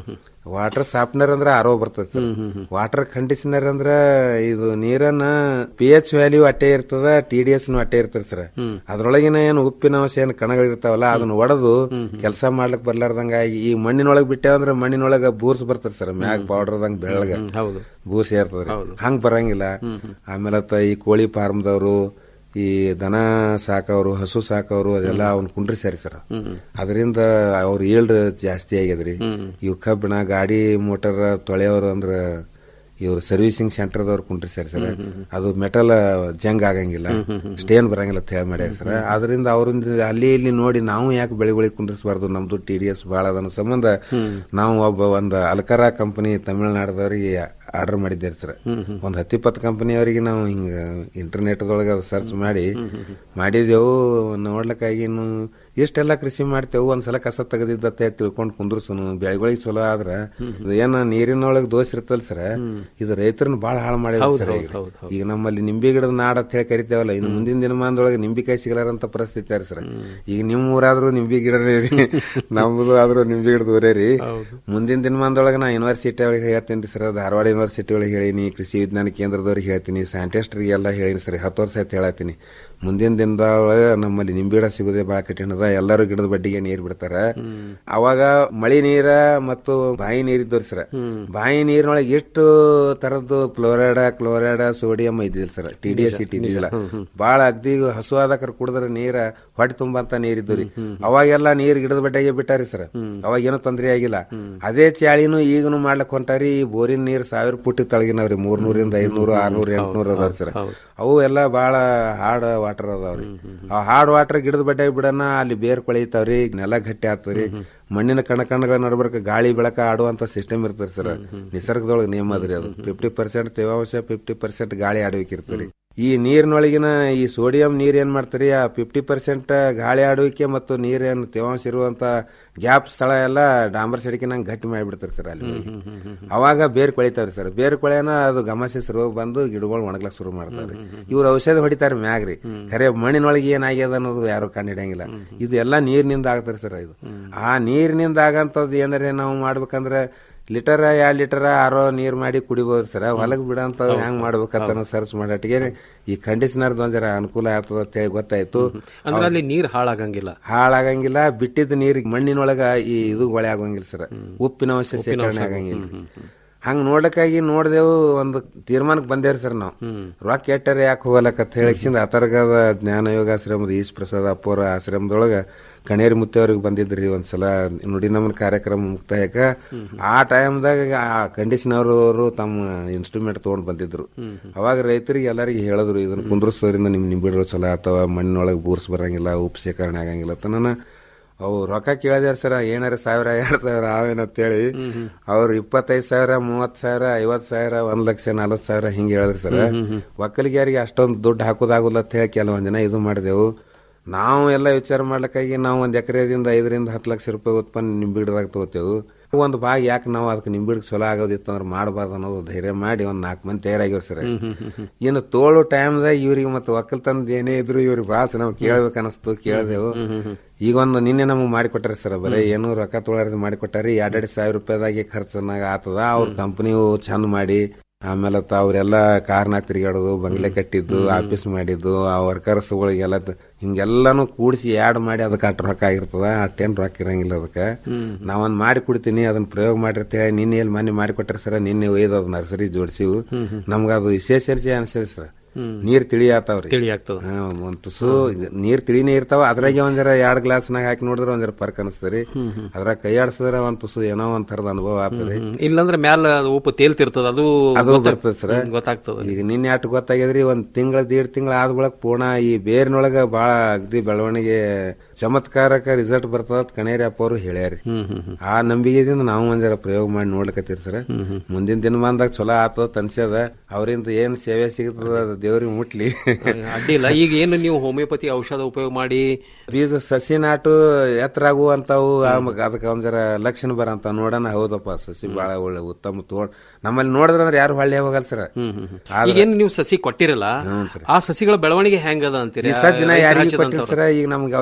ವಾಟರ್ ಸಾಫ್ಟ್ನರ್ ಅಂದ್ರೆ ಆರೋ ಬರ್ತದೆ ಸರ್ ವಾಟರ್ ಕಂಡೀಷನರ್ ಅಂದ್ರ ಇದು ನೀರನ್ನ ಪಿ ಎಚ್ ವ್ಯಾಲ್ಯೂ ಅಟ್ಟೆ ಇರ್ತದ ಟಿ ಡಿ ಎಸ್ ಅಟ್ಟೆ ಇರ್ತದೆ ಸರ್ ಅದ್ರೊಳಗಿನ ಏನು ಉಪ್ಪಿನ ಅಂಶ ಏನು ಕಣಗಳಿರ್ತಾವಲ್ಲ ಅದನ್ನ ಒಡೆದು ಕೆಲಸ ಮಾಡ್ಲಿಕ್ ಬರ್ಲಾರ್ದಂಗ ಈ ಮಣ್ಣಿನೊಳಗ್ ಬಿಟ್ಟೆ ಅಂದ್ರೆ ಮಣ್ಣಿನೊಳಗ ಬೂರ್ಸ್ ಬರ್ತದೆ ಸರ್ ಮ್ಯಾಗ್ ಪೌಡರ್ದಂಗ ಬೆಳಗ ಹೌದು ಬೂಸ್ ಇರ್ತದ್ರಿ ಹಂಗ್ ಬರಂಗಿಲ್ಲ ಆಮೇಲೆ ಅತ್ತ ಈ ಕೋಳಿ ಫಾರ್ಮ್ದವರು ಈ ದನ ಸಾಕವ್ರು ಹಸು ಸಾಕವ್ರು ಅದೆಲ್ಲ ಅವ್ನ ಕುಂಡ್ರಿಸ್ಯಾರಿ ಸರ್ ಅದರಿಂದ ಅವ್ರ ಈಲ್ಡ್ ಜಾಸ್ತಿ ಆಗ್ಯದ್ರಿ ಇವ್ ಕಬ್ಬಿಣ ಗಾಡಿ ಮೋಟರ್ ತೊಳೆಯವ್ರು ಅಂದ್ರ ಇವ್ರು ಸರ್ವಿಸಿಂಗ್ ಸೆಂಟರ್ದವ್ರು ಕುಂಡ್ರಿಸ್ಯಾರ ಸರ್ ಅದು ಮೆಟಲ್ ಜಂಗ್ ಆಗಂಗಿಲ್ಲ ಸ್ಟೇನ್ ಬರಂಗಿಲ್ಲ ಅಂತ ಹೇಳಿ ಮಾಡ್ಯಾರ ಸರ್ ಅದರಿಂದ ಅವ್ರಿಂದ ಅಲ್ಲಿ ಇಲ್ಲಿ ನೋಡಿ ನಾವು ಯಾಕೆ ಬೆಳೆಗಳಿಗೆ ಕುಂಡ್ರಿಸಬಾರ್ದು ನಮ್ದು ಟಿ ಡಿ ಎಸ್ ಬಹಳ ಅದನ್ನ ಸಂಬಂಧ ನಾವು ಒಬ್ಬ ಒಂದು ಅಲ್ಕರಾ ಕಂಪನಿ ತಮಿಳುನಾಡದವರಿಗೆ ಆರ್ಡರ್ ಮಾಡಿದ್ದೇವೆ ಸರ್ ಒಂದ್ ಹತ್ತಿಪ್ಪತ್ತು ಕಂಪನಿಯವರಿಗೆ ನಾವು ಹಿಂಗ ಇಂಟರ್ನೆಟ್ ಒಳಗೆ ಸರ್ಚ್ ಮಾಡಿ ಮಾಡಿದೆವು ನೋಡ್ಲಿಕ್ಕಾಗಿ ಇನ್ನು ಇಷ್ಟೆಲ್ಲ ಕೃಷಿ ಮಾಡ್ತೇವೆ ಒಂದ್ಸಲ ಕಸ ತೆಗೆದಿದ್ದತ್ತೆ ತಿಳ್ಕೊಂಡು ಕುಂದ್ರಸುನು ಬೆಳೆಗಳಿಗೆ ಚಲೋ ಆದ್ರ ಇದು ಏನ ನೀರಿನೊಳಗೆ ದೋಷ ಇರ್ತಲ್ಲ ಸರ್ ಇದು ರೈತರನ್ನ ಬಾಳ ಹಾಳು ಮಾಡಿದ ಹೌದು, ಸರ್ ಹೌದು, ಈಗ. ಹೌದು, ಹೌದು. ಈಗ ನಮ್ಮಲ್ಲಿ ನಿಂಬೆ ಗಿಡದ ನಾಡ ಅಂತ ಹೇಳಿ ಕರಿತೇವಲ್ಲ ಇನ್ನು ಮುಂದಿನ ದಿನಮಾನದೊಳಗೆ ನಿಂಬಿಕಾಯಿ ಸಿಗಲಾರಂತ ಪರಿಸ್ಥಿತಿ ಆರಿ ಸರ್ ಈಗ ನಿಮ್ ಊರಾದ್ರೂ ನಿಂಬೆ ಗಿಡನೇ ರೀ ನಮ್ದು ಆದ್ರೂ ನಿಂಬೆ ಗಿಡದ ಊರೇ ರೀ ಮುಂದಿನ ದಿನಮಾನದೊಳಗೆ ನಾ ಯೂನಿವರ್ಸಿಟಿ ಒಳಗೆ ಹೇಳ್ತೀನಿ ಸರ್ ಧಾರವಾಡ ಯೂನಿವರ್ಸಿಟಿ ಒಳಗೆ ಹೇಳಿನಿ ಕೃಷಿ ವಿಜ್ಞಾನ ಕೇಂದ್ರದವ್ರಿಗೆ ಹೇಳ್ತೀನಿ ಸೈಂಟಿಸ್ಟ್ರಿಗೆ ಎಲ್ಲ ಹೇಳಿನಿ ಸರ್ ಹತ್ತು ವರ್ಷ ಆಯ್ತು ಹೇಳತ್ತೀನಿ ಮುಂದಿನ ದಿನದೊಳಗೆ ನಮ್ಮಲ್ಲಿ ನಿಂಬೆ ಗಿಡ ಸಿಗೋದೇ ಬಹಳ ಕಠಿಣ ಅದ ಎಲ್ಲರೂ ಗಿಡದ ಬಡ್ಡಿಗೆ ನೀರ್ ಬಿಡ್ತಾರ ಅವಾಗ ಮಳಿ ನೀರ ಮತ್ತು ಬಾಯಿ ನೀರಿದ್ದವ್ರಿ ಸರ್ ಬಾಯಿ ನೀರಿನೊಳಗೆ ಎಷ್ಟು ತರದ್ದು ಫ್ಲೋರೈಡ ಕ್ಲೋರೈಡ ಸೋಡಿಯಂ ಇದ್ದಿಲ್ಲ ಸರ್ ಟಿ ಡಿ ಎಸ್ ಇಟ್ಟಿದ್ದಿಲ್ಲ ಬಾಳ ಅಗ್ದಿ ಹಸುವಾದಕರ್ ಕುಡಿದ್ರೆ ನೀರ ಹೊಟ್ಟೆ ತುಂಬಂತ ನೀರಿದ್ದು ಅವಾಗೆಲ್ಲ ನೀರ್ ಗಿಡದ ಬಡ್ಡೆಗೆ ಬಿಟ್ಟಾರಿ ಸರ್ ಅವಾಗ ಏನೂ ತೊಂದರೆ ಆಗಿಲ್ಲ ಅದೇ ಚಾಳಿನೂ ಈಗನು ಮಾಡ್ಲಕ್ ಹೊಂಟಾರಿ ಈ ಬೋರಿನ ನೀರ್ ಸಾವಿರ ಫುಟ್ ತಳಗಿನವ್ರಿ ಮೂರ್ನೂರಿಂದ ಐದ್ನೂರು ಆರ್ನೂರು ಎಂಟ್ನೂರು ಅದಾವ್ರಿ ಸರ್ ಅವು ಎಲ್ಲ ಬಾಳ ಹಾರ್ಡ್ ವಾಟರ್ ಅದಾವ್ರಿ ಆ ಹಾರ್ಡ್ ವಾಟರ್ ಗಿಡದ ಬಡ್ಡೆಗೆ ಬಿಡನ ಅಲ್ಲಿ ಬೇರ್ ಕೊಳಿತಾವ್ರಿ ನೆಲ ಗಟ್ಟಿ ಆಗ್ತವ್ರಿ ಮಣ್ಣಿನ ಕಣ ಕಣಗಳ ನಡ್ಬರ್ಕ ಗಾಳಿ ಬೆಳಕ ಆಡುವಂತ ಸಿಸ್ಟಮ್ ಇರ್ತದೆ ಸರ್ ನಿಸರ್ಗದೊಳಗೆ ನಿಯಮ ಅದ್ರಿ ಅದು ಫಿಫ್ಟಿ ಪರ್ಸೆಂಟ್ ತೇವಾಂಶ ಫಿಫ್ಟಿ ಪರ್ಸೆಂಟ್ ಗಾಳಿ ಆಡುವಿಕೆ ಇರ್ತದೆ ಈ ನೀರಿನೊಳಗಿನ ಈ ಸೋಡಿಯಂ ನೀರ್ ಏನ್ ಮಾಡ್ತಾರೆ ಆ ಫಿಫ್ಟಿ ಪರ್ಸೆಂಟ್ ಗಾಳಿ ಆಡುವಿಕೆ ಮತ್ತು ನೀರೇನು ತೇವಾಂಶ ಇರುವಂತ ಗ್ಯಾಪ್ ಸ್ಥಳ ಎಲ್ಲ ಡಾಂಬರ್ ಸಡಿಕಿನಂಗ್ ಗಟ್ಟಿ ಮಾಡಿಬಿಡ್ತಾರೆ ಸರ್ ಅಲ್ಲಿ ಹೋಗಿ. ಅವಾಗ ಬೇರ್ ಕೊಳಿತಾವ್ರಿ ಸರ್ ಬೇರ್ ಕೊಳೆನ ಅದು ಗಮಸಿಸ್ ರೋಗ ಬಂದು ಗಿಡಗಳು ಒಣಗ್ಲಕ್ ಶುರು ಮಾಡ್ತಾರೆ ಇವ್ರು ಔಷಧ ಹೊಡಿತಾರೆ ಮ್ಯಾಗ್ರಿ ಖರೆ ಮಣ್ಣಿನೊಳಗೆ ಏನಾಗ್ಯದ ಅನ್ನೋದು ಯಾರು ಕಂಡಿಡಂಗಿಲ್ಲ ಇದು ಎಲ್ಲ ನೀರಿನಿಂದ ಆಗ್ತಾರೆ ಸರ್ ಇದು ಆ ನೀರಿನಿಂದ ಆಗಂತದ್ದು ಏನಾರ ನಾವು ಮಾಡ್ಬೇಕಂದ್ರೆ ಲೀಟರ್ ಎರಡು ಲೀಟರ್ ಆರೋ ನೀರ್ ಮಾಡಿ ಕುಡಿಬಹುದು ಸರ್ ಹೊಲಗ್ ಬಿಡಂತ ಹೆಂಗ್ ಮಾಡ್ಬೇಕಂತ ಸರ್ಚ್ ಮಾಡಟ್ಟಿಗೆ ಈ ಕಂಡೀಷನರ್ ಒಂದ್ ಜರ ಅನುಕೂಲ ಆಗ್ತದ ಅಂತ ಹೇಳಿ ಗೊತ್ತಾಯ್ತು ಅಂದ್ರೆ ಅಲ್ಲಿ ನೀರ್ ಹಾಳಾಗಂಗಿಲ್ಲ ಹಾಳಾಗಂಗಿಲ್ಲ ಬಿಟ್ಟಿದ್ದ ನೀರಿಗೆ ಮಣ್ಣಿನೊಳಗ ಈ ಇದು ಹೊಳೆ ಆಗಂಗಿಲ್ಲ ಸರ್ ಉಪ್ಪಿನ ಅಂಶ ಶೇಖರಣೆ ಆಗಂಗಿಲ್ಲ ಹಂಗ ನೋಡ್ಲಿಕ್ಕಾಗಿ ನೋಡ್ದೇವು ಒಂದು ತೀರ್ಮಾನಕ್ಕೆ ಬಂದೇವ್ರಿ ಸರ್ ನಾವು ರೊಕ್ಕ ಎಟ್ಟರ ಯಾಕೆ ಹೋಗಲಕತ್ ಹೇಳಿಸಿಂದ ಅತರ್ಗದ ಜ್ಞಾನ ಯೋಗಾಶ್ರಮದ ಈಶ್ ಪ್ರಸಾದ್ ಅಪ್ಪೋರ ಆಶ್ರಮದೊಳಗ ಕಣೇರಿ ಮುತ್ತವ್ರಿಗೆ ಬಂದಿದ್ರಿ ಒಂದ್ಸಲ ನುಡಿ ನಮನ ಕಾರ್ಯಕ್ರಮ ಮುಕ್ತಾಯಕ ಆ ಟೈಮ್ದಾಗ ಆ ಕಂಡೀಷನರ್ ಅವರು ತಮ್ಮ ಇನ್ಸ್ಟ್ರೂಮೆಂಟ್ ತಗೊಂಡ್ ಬಂದಿದ್ರು ಅವಾಗ ರೈತರಿಗೆ ಎಲ್ಲರಿಗೆ ಹೇಳಿದ್ರು ಇದನ್ನ ಕುಂದ್ರಸೋದ್ರಿಂದ ನಿಮ್ ನಿಂಬಿಡ್ರು ಚಲೋ ಅಥವಾ ಮಣ್ಣಿನೊಳಗೆ ಬೂರ್ಸ್ ಬರಂಗಿಲ್ಲ ಉಪ್ಪು ಶೇಖರಣೆ ಆಗಂಗಿಲ್ಲ ಅಂತ ನಾನು ಅವು ರೊಕ್ಕ ಕೇಳಿದಾರ ಸರ್ ಏನಾರ ಸಾವಿರ ಎರಡ್ ಸಾವಿರ ಅವೇನಂತೇಳಿ ಅವ್ರು ಇಪ್ಪತ್ತೈದು ಸಾವಿರ ಮೂವತ್ ಸಾವಿರ ಐವತ್ ಸಾವಿರ ಒಂದ್ ಲಕ್ಷ ನಲ್ವತ್ ಸಾವಿರ ಹಿಂಗೆ ಹೇಳಿದ್ರು ಸರ್ ಒಕ್ಕಲಿಗರಿಗೆ ಅಷ್ಟೊಂದು ದುಡ್ಡು ಹಾಕೋದಾಗುಲ್ಲ ಅಂತ ಹೇಳಿ ಕೆಲವೊಂದ್ ಜನ ಇದು ಮಾಡಿದೆವು ನಾವು ಎಲ್ಲ ವಿಚಾರ ಮಾಡ್ಲಿಕ್ಕಾಗಿ ನಾವು ಒಂದ್ ಎಕರೆದಿಂದ ಐದರಿಂದ ಹತ್ತು ಲಕ್ಷ ರೂಪಾಯಿ ಉತ್ಪನ್ನ ನಿಂಬಿಡ್ದಾಗ ತಗೋತೇವು ಒಂದು ಭಾಗ ಯಾಕೆ ನಾವು ಅದಕ್ಕೆ ನಿಂಬಿಡ್ಗೆ ಚಲೋ ಆಗೋದಿತ್ತು ಅಂದ್ರೆ ಮಾಡಬಾರ್ದು ಅನ್ನೋದು ಧೈರ್ಯ ಮಾಡಿ ಒಂದ್ ನಾಲ್ಕು ಮಂದಿ ತಯಾರಾಗಿವ್ ಸರ್ ಇನ್ನು ತೋಳು ಟೈಮ್ದಾಗ ಇವ್ರಿಗೆ ಮತ್ತೆ ಒಕ್ಕಲ್ತನದ ಏನೇ ಇದ್ರು ಇವ್ರಿಗೆ ಭಾಷೆ ನಾವು ಕೇಳ್ಬೇಕು ಅನಿಸ್ತು ಕೇಳಿದೆವು ಈಗ ಒಂದು ನಿನ್ನೆ ನಮಗೆ ಮಾಡಿಕೊಟ್ಟಾರೆ ಸರ್ ಬರೀ ಏನು ರೊಕ್ಕ ತೊಗೊಳಾರ್ದು ಮಾಡಿಕೊಟ್ಟಾರಿ ಎರಡೆರಡು ಸಾವಿರ ರೂಪಾಯಿದಾಗೆ ಖರ್ಚನಾಗ ಆತದ ಅವ್ರ ಕಂಪನಿಯು ಚಂದ ಮಾಡಿ ಆಮೇಲೆ ತ ಅವ್ರೆಲ್ಲ ಕಾರ್ನಾಗ ತಿರುಗಾಡೋದು ಬಂಗ್ಲೆ ಕಟ್ಟಿದ್ದು ಆಫೀಸ್ ಮಾಡಿದ್ದು ಆ ವರ್ಕರ್ಸ್ಗಳಿಗೆಲ್ಲ ಹಿಂಗೆಲ್ಲಾನು ಕೂಡಿಸಿ ಆಡ್ ಮಾಡಿ ಅದಕ್ಕೆ ಅಟ್ ರೊಕ್ಕ ಆಗಿರ್ತದ ಅಟ್ಟೇನ್ ರೊಕ್ಕ ಇರಂಗಿಲ್ಲ ಅದಕ್ಕೆ ನಾವೊಂದ್ ಮಾಡಿ ಕೊಡ್ತೀನಿ ಅದನ್ನ ಪ್ರಯೋಗ ಮಾಡಿರ್ತೇವೆ ನಿನ್ನೆ ಎಲ್ಲಿ ಮನೆ ಮಾಡಿಕೊಟ್ರೆ ಸರ್ ನಿನ್ನೆ ಒಯ್ದು ಅದು ನರ್ಸರಿ ಜೋಡಿಸಿವು ನಮ್ಗೆ ಅದು ವಿಶೇಷ ಅನ್ಸರಿ ಸರ್ ನೀರ್ ತಿಳಿ ಆತಾವ್ರಿ ತಿಳಿ ಆಗ್ತದ ಹಾ, ಒಂದ್ ತುಸು ನೀರ್ ತಿಳಿನೇ ಇರ್ತಾವ ಅದ್ರಾಗೆ ಒಂದ್ ಜರ ಎರಡ್ ಗ್ಲಾಸ್ನಾಗ ಹಾಕಿ ನೋಡಿದ್ರೆ ಒಂದ್ ಜರ ಫರ್ಕ್ ಅನಿಸ್ತರಿ ಅದ್ರಾಗ ಕೈ ಆಡ್ಸಿದ್ರೆ ಒಂದ್ ತುಸು ಏನೋ ಒಂದ್ ತರದ ಅನುಭವ ಆಗ್ತದೆ ಇಲ್ಲಂದ್ರೆ ಮ್ಯಾಲ ಅದು ಉಪ್ಪು ತೇಲ್ತಿರ್ತದ ಅದು ಅದು ಗೊತ್ತಾಗ್- ಬರ್ತದೆ ಸರ್ ಹ್ಮ್, ಗೊತ್ತಾಗ್ತದ ಈಗ ನಿನ್ನೆ ಅಷ್ಟು ಗೊತ್ತಾಗ್ಯದ್ರಿ ಒಂದ್ ತಿಂಗಳ ದೀಡ್ ತಿಂಗಳ ಆದ ಬಳಕ ಪೂರ್ಣ ಈ ಬೇರಿನೊಳಗ ಬಾಳ ಅಗ್ದಿ ಬೆಳವಣಿಗೆ ಚಮತ್ಕಾರಕ ರಿಸಲ್ಟ್ ಬರ್ತದ ಅಂತ ಕಣೇರಿ ಅಪ್ಪ ಅವರು ಹೇಳ್ಯಾರಿ ಆ ನಂಬಿಕೆದಿಂದ ನಾವು ಒಂದ್ ಜರ ಪ್ರಯೋಗ ಮಾಡಿ ನೋಡ್ಲಕತ್ತೀರಿ ಸರ್ ಮುಂದಿನ ದಿನಮಾನದಾಗ ಚಲೋ ಆತದ ಅನ್ಸ್ಯದ ಅವರಿಂದ ಏನ್ ಸೇವೆ ಸಿಗ್ತದ ಅದು ದೇವ್ರಿಗೆ ಮುಟ್ಲಿ ಅಡ್ಡಿ ಇಲ್ಲ ಈಗ ಏನು ನೀವು ಹೋಮಿಯೋಪತಿ ಔಷಧ ಉಪಯೋಗ ಮಾಡಿ ಬೀಜ ಸಸಿ ನಾಟು ಎತ್ತರ ಆಗುವಂತಾವು ಆಮೇಲೆ ಅದಕ್ಕೆ ಒಂದ್ ಜರ ಲಕ್ಷಣ ಬರಂತ ನೋಡೋಣ ಹೌದಪ್ಪ ಸಸಿ ಬಾಳ ಒಳ್ಳೆ ಉತ್ತಮ ತೋಡ್ ನಮ್ಮಲ್ಲಿ ನೋಡಿದ್ರೆ ಅಂದ್ರೆ ಯಾರು ಹೊಳ್ಳೆ ಹೋಗಲ್ಲ ಸರ್ ಈಗ ಏನು ನೀವು ಸಸಿ ಕೊಟ್ಟಿರಲ್ಲ ಆ ಸಸಿಗಳ ಬೆಳವಣಿಗೆ ಹೆಂಗದ ಅಂತೀರಿ ಈ ಸದ್ ದಿನ ರೈತರ ಯಾರಿಗೂ ಹಚ್ಚಿದಂಥವ್ರು. ಕೊಟ್ಟಿಲ್ಲ ಸರ್ ಈಗ ನಮ್ಗೆ ಅವ್ರಿಗೆ ಎಂದ್ ಭೇಟಿ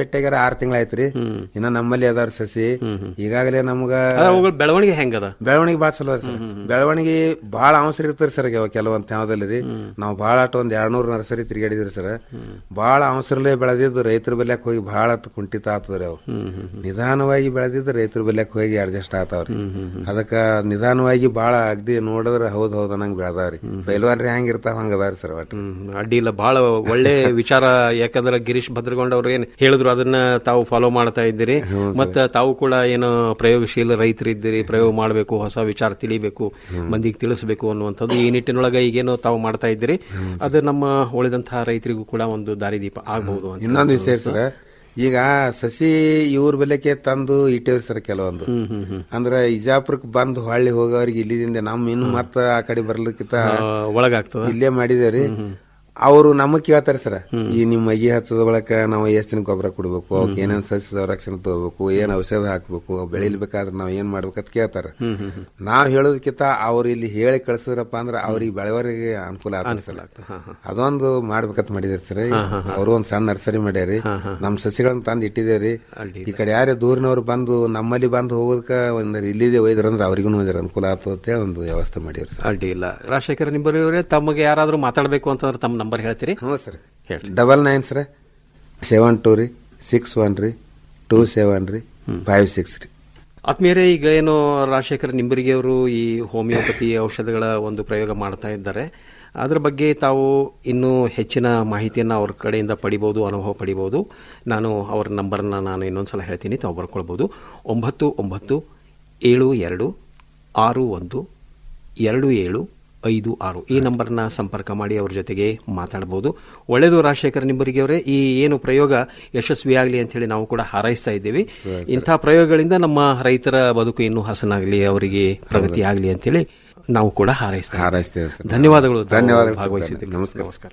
ಸೆಟ್ಟಾಗ್ಯಾರ ಆರ್ ತಿಂಗಳಾಯ್ತ್ರಿ ಇನ್ನ ನಮ್ಮಲ್ಲಿ ಅದಾರ ಸಸಿ ಈಗಾಗಲೇ ನಮ್ಗ ಅವುಗಳ ಬೆಳವಣಿಗೆ ಹೆಂಗದ ಬೆಳವಣಿಗೆ ಬಾಳ ಚಲೋ ಅದ ಸರ್ ಬೆಳವಣಿಗೆ ಬಾಳ ಅವಸರ ಇರ್ತಾರೆ ಸರ್ ಕೆಲವೊಂದ್ ತ್ಯಾವದಲ್ಲಿ ರೀ ನಾವು ಬಾಳ ಅಟ್ ಒಂದ್ ಎರಡ್ನೂರ್ ನರ್ಸರಿ ತಿರುಗಾಡಿದ್ರಿ ಸರ್ ಬಾಳ ಅವಸರಲೇ ಬೆಳೆದಿದ್ದು ರೈತರ ಬೆಲ್ಯಾಕ್ ಹೋಗಿ ಬಾಳ ಕುಂಠಿತ ಆಗ್ತದ್ರಿ ಅವು ನಿಧಾನವಾಗಿ ಬೆಳೆದಿದ್ದು ರೈತರ ಬೆಲ್ಯಾಕ್ ಹೋಗಿ ಅಡ್ಜಸ್ಟ್ ಆಗ್ತಾವ್ರಿ ಅದಕ್ಕ ನಿಧಾನವಾಗಿ ಬಾಳ ಅಗ್ದಿ ನೋಡಿದ್ರ ಹೌದ್ ಹೌದ್ ಅನ್ನಂಗ್ ಬೆಳೆದಾವ್ರಿ ಪೈಲ್ವಾನ್ರಿ ಹೆಂಗ್ ಇರ್ತಾವ ಹಂಗ ಅದಾವ್ರಿ ಸರ್ ಒಟ್ಟು ಅಡ್ಡಿ ಇಲ್ಲ ಬಹಳ ಒಳ್ಳೆ ವಿಚಾರ ಯಾಕಂದ್ರೆ ಗಿರೀಶ್ ಭದ್ರಗೊಂಡ್ ಅವ್ರು ಏನ್ ಹೇಳಿದ್ರು ಅದನ್ನ ತಾವು ಫಾಲೋ ಮಾಡ್ತಾ ಇದ್ದೀರಿ ಮತ್ತ ತಾವು ಕೂಡ ಏನು ಪ್ರಯೋಗಶೀಲ ರೈತರಿದ್ದೀರಿ ಪ್ರಯೋಗ ಮಾಡಬೇಕು ಹೊಸ ವಿಚಾರ ತಿಳಿಬೇಕು ಮಂದಿಗೆ ತಿಳಿಸಬೇಕು ಅನ್ನುವಂಥದ್ದು ಈ ನಿಟ್ಟಿನೊಳಗೆ ಈಗೇನು ತಾವು ಮಾಡ್ತಾ ಇದ್ದೀರಿ ಅದು ನಮ್ಮ ಉಳಿದಂತಹ ರೈತರಿಗೂ ಕೂಡ ಒಂದು ದಾರಿದೀಪ ಆಗಬಹುದು ಅಂತ ಇನ್ನೊಂದು ವಿಷಯ ಸರ್ ಈಗ ಸಸಿ ಇವ್ರ ಬೆಲೆಕ್ಕೆ ತಂದು ಇಟ್ಟೇವ್ರಿ ಸರ್ ಕೆಲವೊಂದು ಅಂದ್ರ ಇಜಾಪುರಕ್ಕೆ ಬಂದು ಹೊಳ್ಳಿ ಹೋಗೋರಿಗೆ ಇಲ್ಲಿದಿಂದ ನಮ್ ಇನ್ನು ಮತ್ತ ಆ ಕಡೆ ಬರ್ಲಿಕ್ಕಿಂತ ಒಳಗಾಗ್ತದ ಇಲ್ಲೇ ಮಾಡಿದೇವ್ರಿ ಅವರು ನಮಗ್ ಕೇಳ್ತಾರೆ ಸರ್ ಈ ನಿಮ್ ಮಗಿ ಹಚ್ಚದ ಬಳಕ ನಾವು ಎಷ್ಟ್ ದಿನ ಗೊಬ್ಬರ ಕೊಡ್ಬೇಕು ಅವಕ್ಕೆ ಏನೇನ್ ಸಸ್ಯ ಸಂರಕ್ಷಣೆ ತಗೋಬೇಕು ಏನ್ ಔಷಧ ಹಾಕ್ಬೇಕು ಅವ್ ಬೆಳಿಲ್ಬೇಕಾದ್ರೆ ನಾವ್ ಏನ್ ಮಾಡ್ಬೇಕಂತ ಕೇಳ್ತಾರ ನಾವ್ ಹೇಳೋದಕ್ಕಿಂತ ಅವ್ರು ಇಲ್ಲಿ ಹೇಳಿ ಕಳ್ಸಿದ್ರಪ್ಪ ಅಂದ್ರ ಅವ್ರಿಗೆ ಬೆಳೆವರಿಗೆ ಅನುಕೂಲ ಆಗ್ತದೆ ಸರ್ ಅದೊಂದು ಮಾಡ್ಬೇಕಂತ ಮಾಡಿದ್ರಿ ಸರ್ ಅವರು ಒಂದ್ ಸಣ್ಣ ನರ್ಸರಿ ಮಾಡ್ಯಾರಿ ನಮ್ ಸಸಿಗಳನ್ನ ತಂದು ಇಟ್ಟಿದೇವ್ರಿ ಈ ಕಡೆ ಯಾರೇ ದೂರಿನವ್ರು ಬಂದು ನಮ್ಮಲ್ಲಿ ಬಂದು ಹೋಗೋದಕ್ಕ ಒಂದ್ ಇಲ್ಲಿದೆ ಒಯ್ದ್ರಂದ್ರ ಅವ್ರಿಗೂ ಅನುಕೂಲ ಆಗ್ತದೆ ಅಂತ ಹೇಳಿ ಒಂದು ವ್ಯವಸ್ಥೆ ಮಾಡಿವ್ರಿ ಸರ್ ಅಡ್ಡಿ ಇಲ್ಲ ರಾಜಶೇಖರ ನಿಂಬರಿಯವರೇ ತಮಗೆ ಯಾರಾದ್ರೂ ಮಾತಾಡಬೇಕು ಅಂತಂದ್ರೆ ತಮ್ಮ ನಂಬರ್ ಹೇಳ್ತೀರಿ ಹ್ಞೂ sir double nine sir seven two ರೀ ಸಿಕ್ಸ್ ಒನ್ ರೀ ಟೂ ಸೆವೆನ್ ರೀ ಫೈವ್ ಸಿಕ್ಸ್ ರೀ ಆತ್ಮೀಯರೇ ಈಗ ಏನು ರಾಜಶೇಖರ ನಿಂಬರಿಗೆ ಅವರು ಈ ಹೋಮಿಯೋಪತಿ ಔಷಧಗಳ ಒಂದು ಪ್ರಯೋಗ ಮಾಡ್ತಾ ಇದ್ದಾರೆ ಅದರ ಬಗ್ಗೆ ತಾವು ಇನ್ನೂ ಹೆಚ್ಚಿನ ಮಾಹಿತಿಯನ್ನು ಅವ್ರ ಕಡೆಯಿಂದ ಪಡಿಬೋದು ಅನುಭವ ಪಡಿಬೋದು ನಾನು ಅವರ ನಂಬರ್ನ ನಾನು ಇನ್ನೊಂದ್ಸಲ ಹೇಳ್ತೀನಿ ತಾವು ಬರ್ಕೊಳ್ಬೋದು ಒಂಬತ್ತು ಒಂಬತ್ತು ಏಳು ಎರಡು ಆರು ಒಂದು ಎರಡು ಏಳು ಐದು ಆರು ಈ ನಂಬರ್ನ ಸಂಪರ್ಕ ಮಾಡಿ ಅವ್ರ ಜೊತೆಗೆ ಮಾತಾಡಬಹುದು ಒಳ್ಳೆಯದು ರಾಜಶೇಖರ್ ನಿಂಬರಿಗೆ ಅವರೇ ಈ ಏನು ಪ್ರಯೋಗ ಯಶಸ್ವಿಯಾಗಲಿ ಅಂತ ಹೇಳಿ ನಾವು ಕೂಡ ಹಾರೈಸ್ತಾ ಇದ್ದೀವಿ ಇಂಥ ಪ್ರಯೋಗಗಳಿಂದ ನಮ್ಮ ರೈತರ ಬದುಕು ಇನ್ನೂ ಹಸನಾಗಲಿ ಅವರಿಗೆ ಪ್ರಗತಿ ಆಗಲಿ ಅಂತೇಳಿ ನಾವು ಕೂಡ ಹಾರೈಸ್ತಾ ಹಾರೈಸ್ತೇವೆ ಸರ್ ಧನ್ಯವಾದಗಳು ತಾವು ಧನ್ಯವಾದಗಳು ಸರ್. ಭಾಗವಹಿಸಿದ್ದಕ್ಕೆ ನಮಸ್ಕಾರ. ನಮಸ್ಕಾರ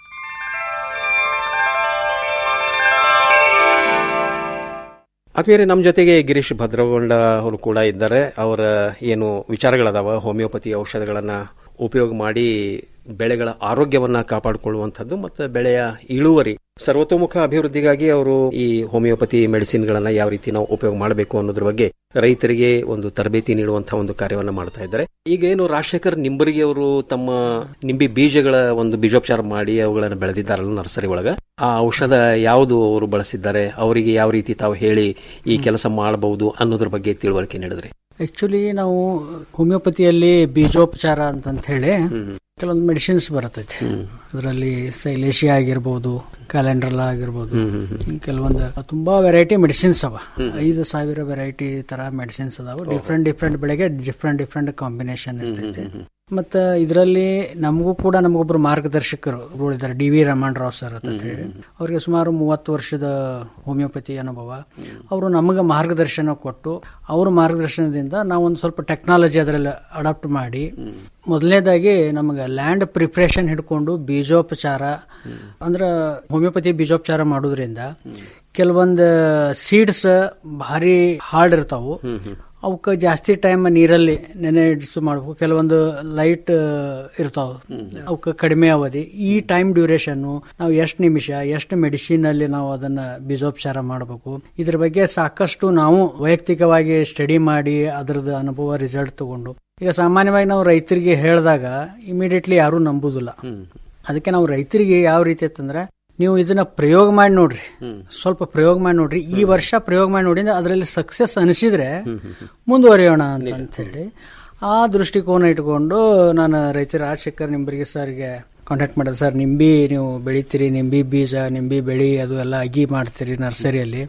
ಆತ್ಮೀಯರೇ ನಮ್ಮ ಜೊತೆಗೆ ಗಿರೀಶ್ ಭದ್ರಗೊಂಡ ಅವರು ಕೂಡ ಇದ್ದಾರೆ ಅವರ ಏನು ವಿಚಾರಗಳದಾವ ಹೋಮಿಯೋಪತಿ ಔಷಧಗಳನ್ನ ಉಪಯೋಗ ಮಾಡಿ ಬೆಳೆಗಳ ಆರೋಗ್ಯವನ್ನ ಕಾಪಾಡಿಕೊಳ್ಳುವಂಥದ್ದು ಮತ್ತು ಬೆಳೆಯ ಇಳುವರಿ ಸರ್ವತೋಮುಖ ಅಭಿವೃದ್ಧಿಗಾಗಿ ಅವರು ಈ ಹೋಮಿಯೋಪತಿ ಮೆಡಿಸಿನ್ಗಳನ್ನ ಯಾವ ರೀತಿ ನಾವು ಉಪಯೋಗ ಮಾಡಬೇಕು ಅನ್ನೋದ್ರ ಬಗ್ಗೆ ರೈತರಿಗೆ ಒಂದು ತರಬೇತಿ ನೀಡುವಂತಹ ಒಂದು ಕಾರ್ಯವನ್ನ ಮಾಡ್ತಾ ಇದ್ದಾರೆ ಈಗ ಏನು ರಾಜಶೇಖರ್ ನಿಂಬರಿಗೆ ಅವರು ತಮ್ಮ ನಿಂಬಿ ಬೀಜಗಳ ಒಂದು ಬೀಜೋಪಚಾರ ಮಾಡಿ ಅವುಗಳನ್ನು ಬೆಳೆದಿದ್ದಾರಲ್ಲ ನರ್ಸರಿ ಒಳಗ ಆ ಔಷಧ ಯಾವುದು ಅವರು ಬಳಸಿದ್ದಾರೆ ಅವರಿಗೆ ಯಾವ ರೀತಿ ತಾವು ಹೇಳಿ ಈ ಕೆಲಸ ಮಾಡಬಹುದು ಅನ್ನೋದ್ರ ಬಗ್ಗೆ ತಿಳುವಳಿಕೆ ನೀಡಿದ್ರಿ ಆಕ್ಚುಲಿ ನಾವು ಹೋಮಿಯೋಪತಿಯಲ್ಲಿ ಬೀಜೋಪಚಾರ ಅಂತಂತ ಹೇಳಿ ಕೆಲವೊಂದು ಮೆಡಿಸಿನ್ಸ್ ಬರತೈತಿ ಅದರಲ್ಲಿ ಸೈಲೇಶಿಯಾ ಆಗಿರ್ಬೋದು ಕ್ಯಾಲೆಂಡ್ರಲ್ ಆಗಿರ್ಬೋದು ಕೆಲವೊಂದು ತುಂಬಾ ವೆರೈಟಿ ಮೆಡಿಸಿನ್ಸ್ ಅವ ಐದು ಸಾವಿರ ವೆರೈಟಿ ತರ ಮೆಡಿಸಿನ್ಸ್ ಅದಾವ ಡಿಫ್ರೆಂಟ್ ಡಿಫ್ರೆಂಟ್ ಬೆಳೆಗೆ ಡಿಫ್ರೆಂಟ್ ಡಿಫ್ರೆಂಟ್ ಕಾಂಬಿನೇಷನ್ ಇರ್ತೈತಿ ಮತ್ತ ಇದರಲ್ಲಿ ನಮಗೂ ಕೂಡ ನಮಗೊಬ್ರು ಮಾರ್ಗದರ್ಶಕರು ಒಬ್ರು ಇದ್ದಾರೆ D V Raman Rao sir ಅಂತ ಹೇಳಿ ಅವ್ರಿಗೆ ಸುಮಾರು ಮೂವತ್ತು ವರ್ಷದ ಹೋಮಿಯೋಪತಿ ಅನುಭವ ಅವರು ನಮಗೆ ಮಾರ್ಗದರ್ಶನ ಕೊಟ್ಟು ಅವ್ರ ಮಾರ್ಗದರ್ಶನದಿಂದ ನಾವೊಂದು ಸ್ವಲ್ಪ ಟೆಕ್ನಾಲಜಿ ಅದರಲ್ಲಿ ಅಡಾಪ್ಟ್ ಮಾಡಿ ಮೊದಲನೇದಾಗಿ ನಮಗೆ ಲ್ಯಾಂಡ್ ಪ್ರಿಪ್ರೇಷನ್ ಹಿಡ್ಕೊಂಡು ಬೀಜೋಪಚಾರ ಅಂದ್ರ ಹೋಮಿಯೋಪತಿ ಬೀಜೋಪಚಾರ ಮಾಡೋದ್ರಿಂದ ಕೆಲವೊಂದು ಸೀಡ್ಸ್ ಭಾರಿ ಹಾರ್ಡ್ ಇರ್ತಾವು ಅವಕ್ಕೆ ಜಾಸ್ತಿ ಟೈಮ್ ನೀರಲ್ಲಿ ನೆನೆ ಇಡಿಸು ಮಾಡ್ಬೇಕು ಕೆಲವೊಂದು ಲೈಟ್ ಇರ್ತಾವ ಅವಕ್ಕೆ ಕಡಿಮೆ ಅವಧಿ ಈ ಟೈಮ್ ಡ್ಯೂರೇಷನ್ ನಾವು ಎಷ್ಟು ನಿಮಿಷ ಎಷ್ಟು ಮೆಡಿಸಿನ್ ಅಲ್ಲಿ ನಾವು ಅದನ್ನ ಬೀಜೋಪಚಾರ ಮಾಡಬೇಕು ಇದ್ರ ಬಗ್ಗೆ ಸಾಕಷ್ಟು ನಾವು ವೈಯಕ್ತಿಕವಾಗಿ ಸ್ಟಡಿ ಮಾಡಿ ಅದರದ್ದು ಅನುಭವ ರಿಸಲ್ಟ್ ತಗೊಂಡು ಈಗ ಸಾಮಾನ್ಯವಾಗಿ ನಾವು ರೈತರಿಗೆ ಹೇಳಿದಾಗ ಇಮಿಡಿಯೇಟ್ಲಿ ಯಾರು ನಂಬುದಿಲ್ಲ ಅದಕ್ಕೆ ನಾವು ರೈತರಿಗೆ ಯಾವ ರೀತಿ ಅಂತಂದ್ರೆ ನೀವು ಇದನ್ನ ಪ್ರಯೋಗ ಮಾಡಿ ನೋಡ್ರಿ ಸ್ವಲ್ಪ ಪ್ರಯೋಗ ಮಾಡಿ ನೋಡ್ರಿ ಈ ವರ್ಷ ಪ್ರಯೋಗ ಮಾಡಿ ನೋಡಿ ಅದರಲ್ಲಿ ಸಕ್ಸಸ್ ಅನಿಸಿದ್ರೆ ಮುಂದುವರಿಯೋಣ ಅಂತ ಅಂತ ಹೇಳಿ ಆ ದೃಷ್ಟಿಕೋನ ಇಟ್ಕೊಂಡು ನಾನು ರೈತ ರಾಜಶೇಖರ್ ನಿಂಬರಿಗೆ ಸರ್ಗೆ ಕಾಂಟ್ಯಾಕ್ಟ್ ಮಾಡಿದೆ ಸರ್ ನಿಂಬಿ ನೀವು ಬೆಳಿತೀರಿ ನಿಂಬಿ ಬೀಜ ನಿಂಬಿ ಬೆಳಿ ಅದು ಎಲ್ಲ ಅಗಿ ಮಾಡ್ತೀರಿ ನರ್ಸರಿಯಲ್ಲಿ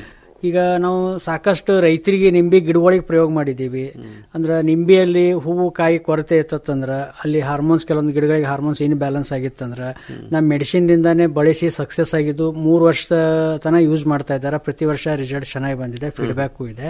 ಈಗ ನಾವು ಸಾಕಷ್ಟು ರೈತರಿಗೆ ನಿಂಬಿ ಗಿಡಗಳಿಗೆ ಪ್ರಯೋಗ ಮಾಡಿದ್ದೀವಿ ಅಂದ್ರೆ ನಿಂಬಿಯಲ್ಲಿ ಹೂವು ಕಾಯಿ ಕೊರತೆ ಇತ್ತಂದ್ರ ಅಲ್ಲಿ ಹಾರ್ಮೋನ್ಸ್ ಕೆಲವೊಂದು ಗಿಡಗಳಿಗೆ ಹಾರ್ಮೋನ್ಸ್ ಇನ್ ಬ್ಯಾಲೆನ್ಸ್ ಆಗಿತ್ತಂದ್ರ ನಮ್ಮ ಮೆಡಿಸಿನ್ ದಿಂದಾನೇ ಬಳಸಿ ಸಕ್ಸಸ್ ಆಗಿದ್ದು ಮೂರು ವರ್ಷ ತನ ಯೂಸ್ ಮಾಡ್ತಾ ಇದ್ದಾರೆ ಪ್ರತಿ ವರ್ಷ ರಿಸಲ್ಟ್ ಚೆನ್ನಾಗಿ ಬಂದಿದೆ ಫೀಡ್ಬ್ಯಾಕು ಇದೆ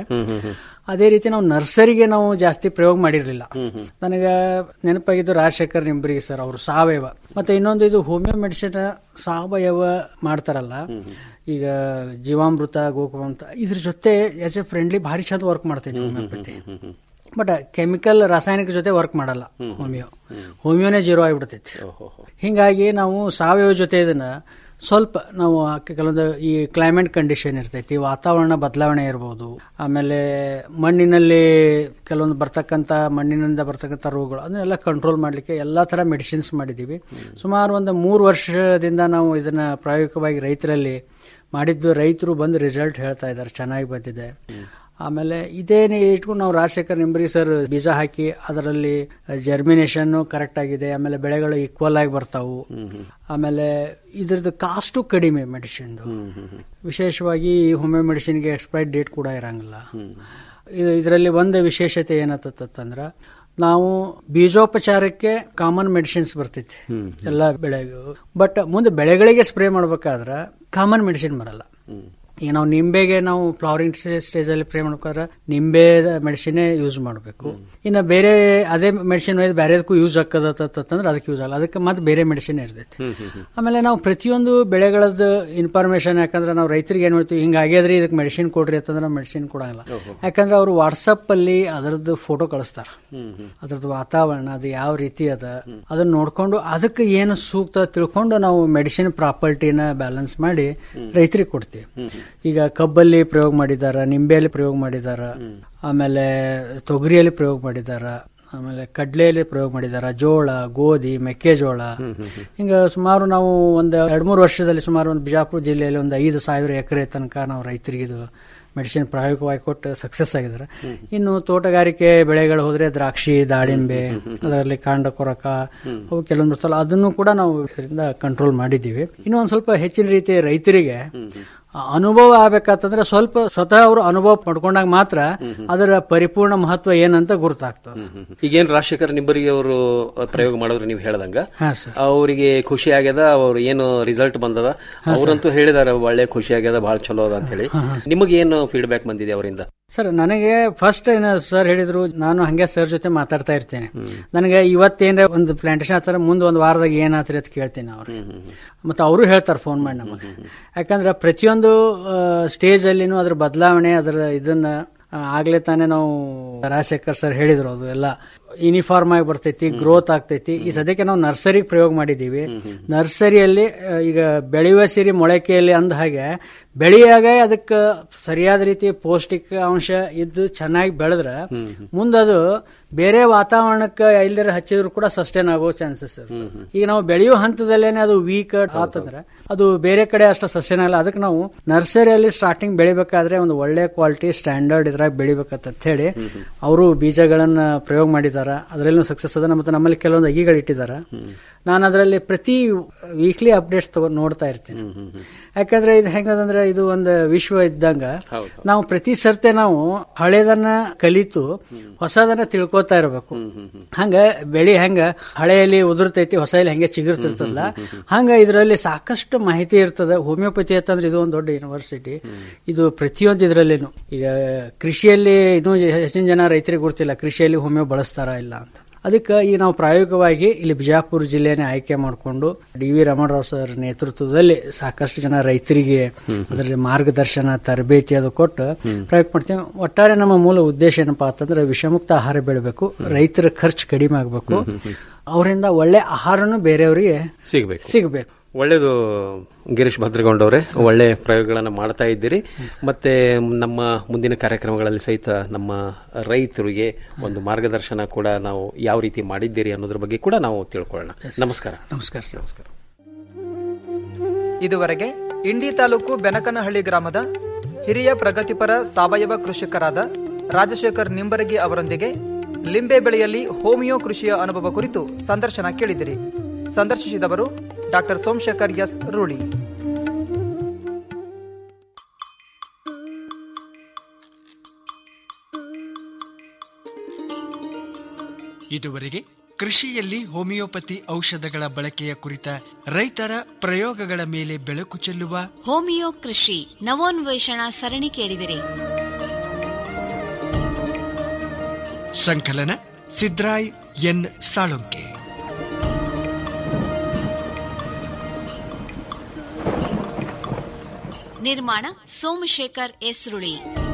ಅದೇ ರೀತಿ ನಾವು ನರ್ಸರಿಗೆ ನಾವು ಜಾಸ್ತಿ ಪ್ರಯೋಗ ಮಾಡಿರ್ಲಿಲ್ಲ ನನಗೆ ನೆನಪಾಗಿದ್ದು ರಾಜಶೇಖರ್ ನಿಂಬರಿಗೆ ಸರ್ ಅವರು ಸಾವಯವ ಮತ್ತೆ ಇನ್ನೊಂದು ಇದು ಹೋಮಿಯೋ ಮೆಡಿಸಿನ್ ಸಾವಯವ ಮಾಡ್ತಾರಲ್ಲ ಈಗ ಜೀವಾಮೃತ ಗೋಕುಮಾಮೃತ ಇದ್ರ ಜೊತೆ ಎಸ್ ಎ ಫ್ರೆಂಡ್ಲಿ ಭಾರಿ ಚಂದ ವರ್ಕ್ ಮಾಡ್ತೈತಿ ಹೋಮಿಯೋಪತಿ ಬಟ್ ಕೆಮಿಕಲ್ ರಾಸಾಯನಿಕ ಜೊತೆ ವರ್ಕ್ ಮಾಡಲ್ಲ ಹೋಮಿಯೋ ಹೋಮಿಯೋನೇ ಜೀರೋ ಆಗಿಬಿಡ್ತೈತಿ ಹಿಂಗಾಗಿ ನಾವು ಸಾವಯವ ಜೊತೆ ಇದನ್ನ ಸ್ವಲ್ಪ ನಾವು ಆ ಕೆಲವೊಂದು ಈ ಕ್ಲೈಮೇಟ್ ಕಂಡೀಷನ್ ಇರ್ತೈತಿ ವಾತಾವರಣ ಬದಲಾವಣೆ ಇರ್ಬೋದು ಆಮೇಲೆ ಮಣ್ಣಿನಲ್ಲಿ ಕೆಲವೊಂದು ಬರ್ತಕ್ಕಂಥ ಮಣ್ಣಿನಿಂದ ಬರ್ತಕ್ಕಂಥ ರೋಗಗಳು ಅದನ್ನೆಲ್ಲ ಕಂಟ್ರೋಲ್ ಮಾಡಲಿಕ್ಕೆ ಎಲ್ಲ ಥರ ಮೆಡಿಸಿನ್ಸ್ ಮಾಡಿದ್ದೀವಿ ಸುಮಾರು ಒಂದು ಮೂರು ವರ್ಷದಿಂದ ನಾವು ಇದನ್ನ ಪ್ರಾಯೋಗಿಕವಾಗಿ ರೈತರಲ್ಲಿ ಮಾಡಿದ್ದು ರೈತರು ಬಂದು ರಿಸಲ್ಟ್ ಹೇಳ್ತಾ ಇದ್ದಾರೆ ಚೆನ್ನಾಗಿ ಬಂದಿದೆ ಆಮೇಲೆ ಇದೇನೇ ಇಟ್ಕೊಂಡು ನಾವು ರಾಜಶೇಖರ್ ನಿಂಬರಿ ಸರ್ ಬೀಜ ಹಾಕಿ ಅದರಲ್ಲಿ ಜರ್ಮಿನೇಷನ್ ಕರೆಕ್ಟ್ ಆಗಿದೆ ಆಮೇಲೆ ಬೆಳೆಗಳು ಈಕ್ವಲ್ ಆಗಿ ಬರ್ತಾವು ಆಮೇಲೆ ಇದ್ರದ್ದು ಕಾಸ್ಟು ಕಡಿಮೆ ಮೆಡಿಸಿನ್ದು ವಿಶೇಷವಾಗಿ ಹೋಮಿಯೋ ಮೆಡಿಸಿನ್ಗೆ ಎಕ್ಸ್ಪೈರ್ ಡೇಟ್ ಕೂಡ ಇರಂಗಿಲ್ಲ ಇದರಲ್ಲಿ ಒಂದು ವಿಶೇಷತೆ ಏನತ್ತಂದ್ರ ನಾವು ಬೀಜೋಪಚಾರಕ್ಕೆ ಕಾಮನ್ ಮೆಡಿಸಿನ್ಸ್ ಬರ್ತೈತಿ ಎಲ್ಲ ಬೆಳೆಗೂ ಬಟ್ ಮುಂದೆ ಬೆಳೆಗಳಿಗೆ ಸ್ಪ್ರೇ ಮಾಡ್ಬೇಕಾದ್ರೆ ಕಾಮನ್ ಮೆಡಿಸಿನ್ ಬರಲ್ಲ ಈಗ ನಾವು ನಿಂಬೆಗೆ ನಾವು ಫ್ಲವರಿಂಗ್ ಸ್ಟೇಜ್ ಅಲ್ಲಿ ಪ್ರೇ ಮಾಡ್ಬೇಕಾದ್ರೆ ನಿಂಬೆ ಮೆಡಿಸಿನ್ ಯೂಸ್ ಮಾಡಬೇಕು ಇನ್ನು ಬೇರೆ ಅದೇ ಮೆಡಿಸಿನ್ ಒಯ್ದು ಬೇರೆದಕ್ಕೂ ಯೂಸ್ ಆಗ್ತದಂದ್ರೆ ಅದಕ್ಕೆ ಯೂಸ್ ಆಗಲ್ಲ ಅದಕ್ಕೆ ಮತ್ತೆ ಬೇರೆ ಮೆಡಿಸಿನ್ ಇರ್ತೈತಿ ಆಮೇಲೆ ನಾವು ಪ್ರತಿಯೊಂದು ಬೆಳೆಗಳದ್ದು ಇನ್ಫಾರ್ಮೇಶನ್ ಯಾಕಂದ್ರೆ ನಾವು ರೈತರಿಗೆ ಏನ್ ಮಾಡ್ತೀವಿ ಹಿಂಗ ಆಗ್ಯದ್ರಿ ಇದಕ್ಕೆ ಮೆಡಿಸಿನ್ ಕೊಡ್ರಿ ಅಂತಂದ್ರೆ ಮೆಡಿಸಿನ್ ಕೊಡಂಗಿಲ್ಲ ಯಾಕಂದ್ರೆ ಅವರು ವಾಟ್ಸಪ್ ಅಲ್ಲಿ ಅದರದ್ದು ಫೋಟೋ ಕಳಿಸ್ತಾರ ಅದ್ರದ್ದು ವಾತಾವರಣ ಅದು ಯಾವ ರೀತಿ ಅದ ಅದನ್ನ ನೋಡ್ಕೊಂಡು ಅದಕ್ಕೆ ಏನು ಸೂಕ್ತ ತಿಳ್ಕೊಂಡು ನಾವು ಮೆಡಿಸಿನ್ ಪ್ರಾಪರ್ಟಿನ ಬ್ಯಾಲೆನ್ಸ್ ಮಾಡಿ ರೈತರಿಗೆ ಕೊಡ್ತೀವಿ ಈಗ ಕಬ್ಬಲ್ಲಿ ಪ್ರಯೋಗ ಮಾಡಿದಾರ ನಿಂಬೆಯಲ್ಲಿ ಪ್ರಯೋಗ ಮಾಡಿದಾರ ಆಮೇಲೆ ತೊಗರಿಯಲ್ಲಿ ಪ್ರಯೋಗ ಮಾಡಿದಾರ ಆಮೇಲೆ ಕಡ್ಲೆಯಲ್ಲಿ ಪ್ರಯೋಗ ಮಾಡಿದಾರ ಜೋಳ ಗೋಧಿ ಮೆಕ್ಕೆಜೋಳ ಹಿಂಗ ಸುಮಾರು ನಾವು ಒಂದು ಎರಡ್ ಮೂರು ವರ್ಷದಲ್ಲಿ ಸುಮಾರು ಒಂದು ಬಿಜಾಪುರ ಜಿಲ್ಲೆಯಲ್ಲಿ ಒಂದು ಐದು ಸಾವಿರ ಎಕರೆ ತನಕ ನಾವು ರೈತರಿಗೆ ಇದು ಮೆಡಿಸಿನ್ ಪ್ರಾಯೋಗಿಕವಾಗಿ ಕೊಟ್ಟು ಸಕ್ಸಸ್ ಆಗಿದ್ದಾರೆ ಇನ್ನು ತೋಟಗಾರಿಕೆ ಬೆಳೆಗಳು ಹೋದ್ರೆ ದ್ರಾಕ್ಷಿ ದಾಳಿಂಬೆ ಅದರಲ್ಲಿ ಕಾಂಡ ಕೊರಕ ಅವು ಕೆಲವೊಂದು ಬರ್ತಲ್ಲ ಅದನ್ನು ಕೂಡ ನಾವು ಇದರಿಂದ ಕಂಟ್ರೋಲ್ ಮಾಡಿದ್ದೀವಿ ಇನ್ನು ಒಂದ್ ಸ್ವಲ್ಪ ಹೆಚ್ಚಿನ ರೀತಿ ರೈತರಿಗೆ ಅನುಭವ ಆಗ್ಬೇಕಂತಂದ್ರೆ ಸ್ವಲ್ಪ ಸ್ವತಃ ಅವರು ಅನುಭವ ಪಡ್ಕೊಂಡಾಗ ಮಾತ್ರ ಅದರ ಪರಿಪೂರ್ಣ ಮಹತ್ವ ಏನಂತ ಗುರುತಾಗ್ತದೆ ಈಗೇನ್ ರಾಜಶೇಖರ್ ನಿಂಬರಿಗೆ ಅವರು ಪ್ರಯೋಗ ಮಾಡಿದ್ರೆ ನೀವು ಹೇಳ್ದಂಗ ಹಾ ಸರ್ ಅವರಿಗೆ ಖುಷಿ ಆಗ್ಯದ ಅವ್ರು ಏನು ರಿಸಲ್ಟ್ ಬಂದದ ಅವರಂತೂ ಹೇಳಿದಾರೆ ಒಳ್ಳೆ ಖುಷಿ ಆಗ್ಯದ ಬಹಳ ಚಲೋ ಅದ ಅಂತ ಹೇಳಿ ನಿಮಗೆ ಏನು ಫೀಡ್ಬ್ಯಾಕ್ ಬಂದಿದೆ ಅವರಿಂದ ಸರ್ ನನಗೆ ಫಸ್ಟ್ ಏನು ಸರ್ ಹೇಳಿದ್ರು ನಾನು ಹಂಗೆ ಸರ್ ಜೊತೆ ಮಾತಾಡ್ತಾ ಇರ್ತೇನೆ ನನಗೆ ಇವತ್ತೇನ್ರ ಒಂದು ಪ್ಲಾಂಟೇಶನ್ ಆತರ ಮುಂದೆ ಒಂದು ವಾರದಾಗ ಏನಾತ್ರಿ ಅಂತ ಕೇಳ್ತೀನಿ ಅವ್ರು ಮತ್ತೆ ಅವರು ಹೇಳ್ತಾರೆ ಫೋನ್ ಮಾಡಿ ನಮಗೆ ಯಾಕಂದ್ರೆ ಪ್ರತಿಯೊಂದು ಸ್ಟೇಜ್ ಅಲ್ಲಿನೂ ಅದ್ರ ಬದಲಾವಣೆ ಅದರ ಇದನ್ನ ಆ, ಆಗ್ಲೇ ತಾನೇ ನಾವು ರಾಜಶೇಖರ್ ಸರ್ ಹೇಳಿದ್ರು ಅದು ಎಲ್ಲ ಯೂನಿಫಾರ್ಮ್ ಆಗಿ ಬರ್ತೈತಿ ಗ್ರೋತ್ ಆಗ್ತೈತಿ ಈ ಸದ್ಯಕ್ಕೆ ನಾವು ನರ್ಸರಿಗೆ ಪ್ರಯೋಗ ಮಾಡಿದ್ದೀವಿ ನರ್ಸರಿಯಲ್ಲಿ ಆ, ಈಗ ಬೆಳೆಯುವ ಸಿರಿ ಮೊಳಕೆಯಲ್ಲಿ ಅಂದ ಹಾಗೆ ಬೆಳೆಯಾಗ ಅದಕ್ಕೆ ಸರಿಯಾದ ರೀತಿ ಪೌಷ್ಟಿಕ ಅಂಶ ಇದ್ದು ಚೆನ್ನಾಗಿ ಬೆಳೆದ್ರೆ ಮುಂದದು ಬೇರೆ ವಾತಾವರಣಕ್ಕೆ ಎಲ್ಲರ ಹಚ್ಚಿದ್ರು ಕೂಡ ಸಸ್ಟೈನ್ ಆಗೋ ಚಾನ್ಸಸ್ ಈಗ ನಾವು ಬೆಳೆಯುವ ಹಂತದಲ್ಲೇನೆ ಅದು ವೀಕ್ ಆತಂದ್ರೆ ಅದು ಬೇರೆ ಕಡೆ ಅಷ್ಟು ಸಸ್ಟೈನ್ ಆಗಲ್ಲ ಅದಕ್ಕೆ ನಾವು ನರ್ಸರಿಯಲ್ಲಿ ಸ್ಟಾರ್ಟಿಂಗ್ ಬೆಳಿಬೇಕಾದ್ರೆ ಒಂದು ಒಳ್ಳೆ ಕ್ವಾಲಿಟಿ ಸ್ಟ್ಯಾಂಡರ್ಡ್ ಇದ್ರಾಗ ಬೆಳಿಬೇಕಂತ ಹೇಳಿ ಅವರು ಬೀಜಗಳನ್ನ ಪ್ರಯೋಗ ಮಾಡಿದಾರ ಅದರಲ್ಲೂ ಸಕ್ಸಸ್ ಅದ ಮತ್ತೆ ನಮ್ಮಲ್ಲಿ ಕೆಲವೊಂದು ಅಗಿಗಳು ಇಟ್ಟಿದಾರ ನಾನು ಅದರಲ್ಲಿ ಪ್ರತಿ ವೀಕ್ಲಿ ಅಪ್ಡೇಟ್ಸ್ ತಗೊಂಡು ನೋಡ್ತಾ ಇರ್ತೀನಿ ಯಾಕಂದ್ರೆ ಇದು ಹೆಂಗದಂದ್ರೆ ಇದು ಒಂದು ವಿಶ್ವ ಇದ್ದಂಗ ನಾವು ಪ್ರತಿ ಸರ್ತೆ ನಾವು ಹಳೇದನ್ನ ಕಲಿತು ಹೊಸದನ್ನ ತಿಳ್ಕೊತಾ ಇರಬೇಕು ಹಂಗ ಬೆಳಿ ಹೆಂಗ ಹಳೆಯಲ್ಲಿ ಉದುರ್ತೈತಿ ಹೊಸಲ್ಲಿ ಹೆಂಗೆ ಚಿಗುರ್ತಿರ್ತದಲ್ಲ ಹಂಗ ಇದರಲ್ಲಿ ಸಾಕಷ್ಟು ಮಾಹಿತಿ ಇರ್ತದೆ ಹೋಮಿಯೋಪತಿ ಅಂತಂದ್ರೆ ಇದು ಒಂದು ದೊಡ್ಡ ಯೂನಿವರ್ಸಿಟಿ ಇದು ಪ್ರತಿಯೊಂದು ಇದರಲ್ಲಿನು ಈಗ ಕೃಷಿಯಲ್ಲಿ ಇನ್ನೂ ಹೆಚ್ಚಿನ ಜನ ರೈತರಿಗೆ ಗೊತ್ತಿಲ್ಲ ಕೃಷಿಯಲ್ಲಿ ಹೋಮಿಯೋ ಬಳಸ್ತಾರ ಇಲ್ಲ ಅಂತ ಅದಕ್ಕೆ ಈಗ ನಾವು ಪ್ರಾಯೋಗಿಕವಾಗಿ ಇಲ್ಲಿ ಬಿಜಾಪುರ ಜಿಲ್ಲೆನೇ ಆಯ್ಕೆ ಮಾಡಿಕೊಂಡು ಡಿ ವಿ ರಮಣರಾವ್ ಸರ್ ನೇತೃತ್ವದಲ್ಲಿ ಸಾಕಷ್ಟು ಜನ ರೈತರಿಗೆ ಅದರಲ್ಲಿ ಮಾರ್ಗದರ್ಶನ ತರಬೇತಿ ಅದು ಕೊಟ್ಟು ಪ್ರಯೋಗ ಮಾಡ್ತೀವಿ ಒಟ್ಟಾರೆ ನಮ್ಮ ಮೂಲ ಉದ್ದೇಶ ಏನಪ್ಪಾ ಅಂತಂದ್ರೆ ವಿಷಮುಕ್ತ ಆಹಾರ ಬೆಳಬೇಕು ರೈತರ ಖರ್ಚು ಕಡಿಮೆ ಆಗಬೇಕು ಅವರಿಂದ ಒಳ್ಳೆ ಆಹಾರನು ಬೇರೆಯವರಿಗೆ ಸಿಗ್ಬೇಕು ಸಿಗಬೇಕು ಒಳ್ಳೇದು ಗಿರೀಶ್ ಭದ್ರಗೊಂಡವ್ರೆ ಒಳ್ಳೆ ಪ್ರಯೋಗಗಳನ್ನು ಮಾಡ್ತಾ ಇದ್ದೀರಿ ಮತ್ತೆ ನಮ್ಮ ಮುಂದಿನ ಕಾರ್ಯಕ್ರಮಗಳಲ್ಲಿ ಸಹಿತ ನಮ್ಮ ರೈತರಿಗೆ ಒಂದು ಮಾರ್ಗದರ್ಶನ ಕೂಡ ನಾವು ಯಾವ ರೀತಿ ಮಾಡಿದ್ದೀರಿ ಅನ್ನೋದ್ರ ಬಗ್ಗೆ ಕೂಡ ನಾವು ತಿಳ್ಕೊಳ್ಳೋಣ ನಮಸ್ಕಾರ ನಮಸ್ಕಾರ ನಮಸ್ಕಾರ ಇದುವರೆಗೆ ಇಂಡಿ ತಾಲೂಕು ಬೆನಕನಹಳ್ಳಿ ಗ್ರಾಮದ ಹಿರಿಯ ಪ್ರಗತಿಪರ ಸಾವಯವ ಕೃಷಿಕರಾದ ರಾಜಶೇಖರ್ ನಿಂಬರಗಿ ಅವರೊಂದಿಗೆ ಲಿಂಬೆ ಬೆಳೆಯಲ್ಲಿ ಹೋಮಿಯೋ ಕೃಷಿಯ ಅನುಭವ ಕುರಿತು ಸಂದರ್ಶನ ಕೇಳಿದಿರಿ ಸಂದರ್ಶಿಸಿದವರು ಡಾಕ್ಟರ್ ಸೋಮಶೇಖರ್ ಎಸ್ ರೂಳಿ ಇದುವರೆಗೆ ಕೃಷಿಯಲ್ಲಿ ಹೋಮಿಯೋಪತಿ ಔಷಧಗಳ ಬಳಕೆಯ ಕುರಿತ ರೈತರ ಪ್ರಯೋಗಗಳ ಮೇಲೆ ಬೆಳಕು ಚೆಲ್ಲುವ ಹೋಮಿಯೋ ಕೃಷಿ ನವೋನ್ವೇಷಣ ಸರಣಿ ಕೇಳಿದಿರಿ ಸಂಕಲನ ಸಿದ್ರಾಯ್ ಎನ್ ಸಾಳುಂಕೆ ನಿರ್ಮಾಣ ಸೋಮಶೇಖರ್ ಎಸ್ ರುಳಿ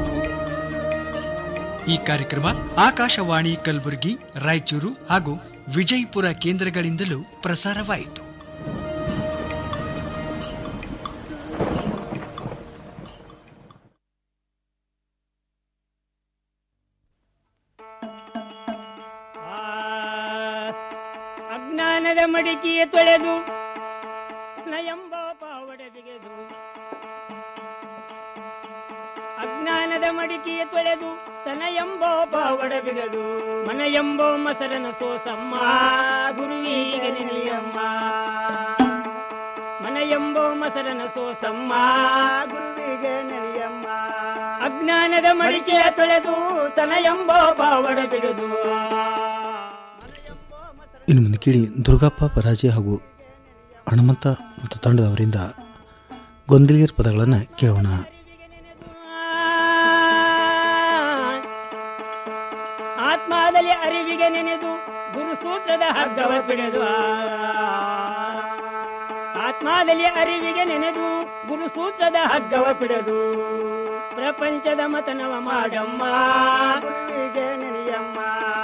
ಈ ಕಾರ್ಯಕ್ರಮ ಆಕಾಶವಾಣಿ ಕಲಬುರಗಿ ರಾಯಚೂರು ಹಾಗೂ ವಿಜಯಪುರ ಕೇಂದ್ರಗಳಿಂದಲೂ ಪ್ರಸಾರವಾಯಿತು ಅಜ್ಞಾನದ ಮಡಿಕೆಯ ತೊಳೆದು ನ ಎಂಬ ಪಾವಡ ಬಿಗೆದು ಅಜ್ಞಾನದ ಮಡಿಕೆಯ ತೊಳೆದು ತನ ಎಂಬ ಪಾವಡ ಬಿಗದು ಮನ ಎಂಬೋ ಮಸರನ ಸೋಸಮ್ಮ ಗುರುವಿಗೆ ನೆನೆಯಮ್ಮ ಮನ ಎಂಬೋ ಮಸರನ ಸೋಸಮ್ಮ ಗುರುವಿಗೆ ನೆನೆಯಮ್ಮ ಅಜ್ಞಾನದ ಮಡಿಕೆಯ ತೊಳೆದು ತನ ಎಂಬೋ ಪಾವಡ ಬಿಗದು ಇನ್ನು ಮುಂದೆ ಕೇಳಿ ದುರ್ಗಪ್ಪ ಪರಾಜೆ ಹಾಗೂ ಹನುಮಂತ ಮತ್ತು ತಂಡದವರಿಂದ ಗೊಂದಲಿಯರ್ ಪದಗಳನ್ನು ಕೇಳೋಣ ಆತ್ಮದಲ್ಲಿ ಅರಿವಿಗೆ ನೆನೆದು ಗುರುಸೂತ್ರದ ಹಗ್ಗವ ಪಿಡಿದು ಆತ್ಮದಲ್ಲಿ ಅರಿವಿಗೆ ನೆನೆದು ಗುರುಸೂತ್ರದ ಹಗ್ಗವ ಪಿಡಿದು ಪ್ರಪಂಚದ ಮತನವ ಮಾಡಮ್ಮ ಗುರುವಿಗೆ ನೆನೆಯಮ್ಮ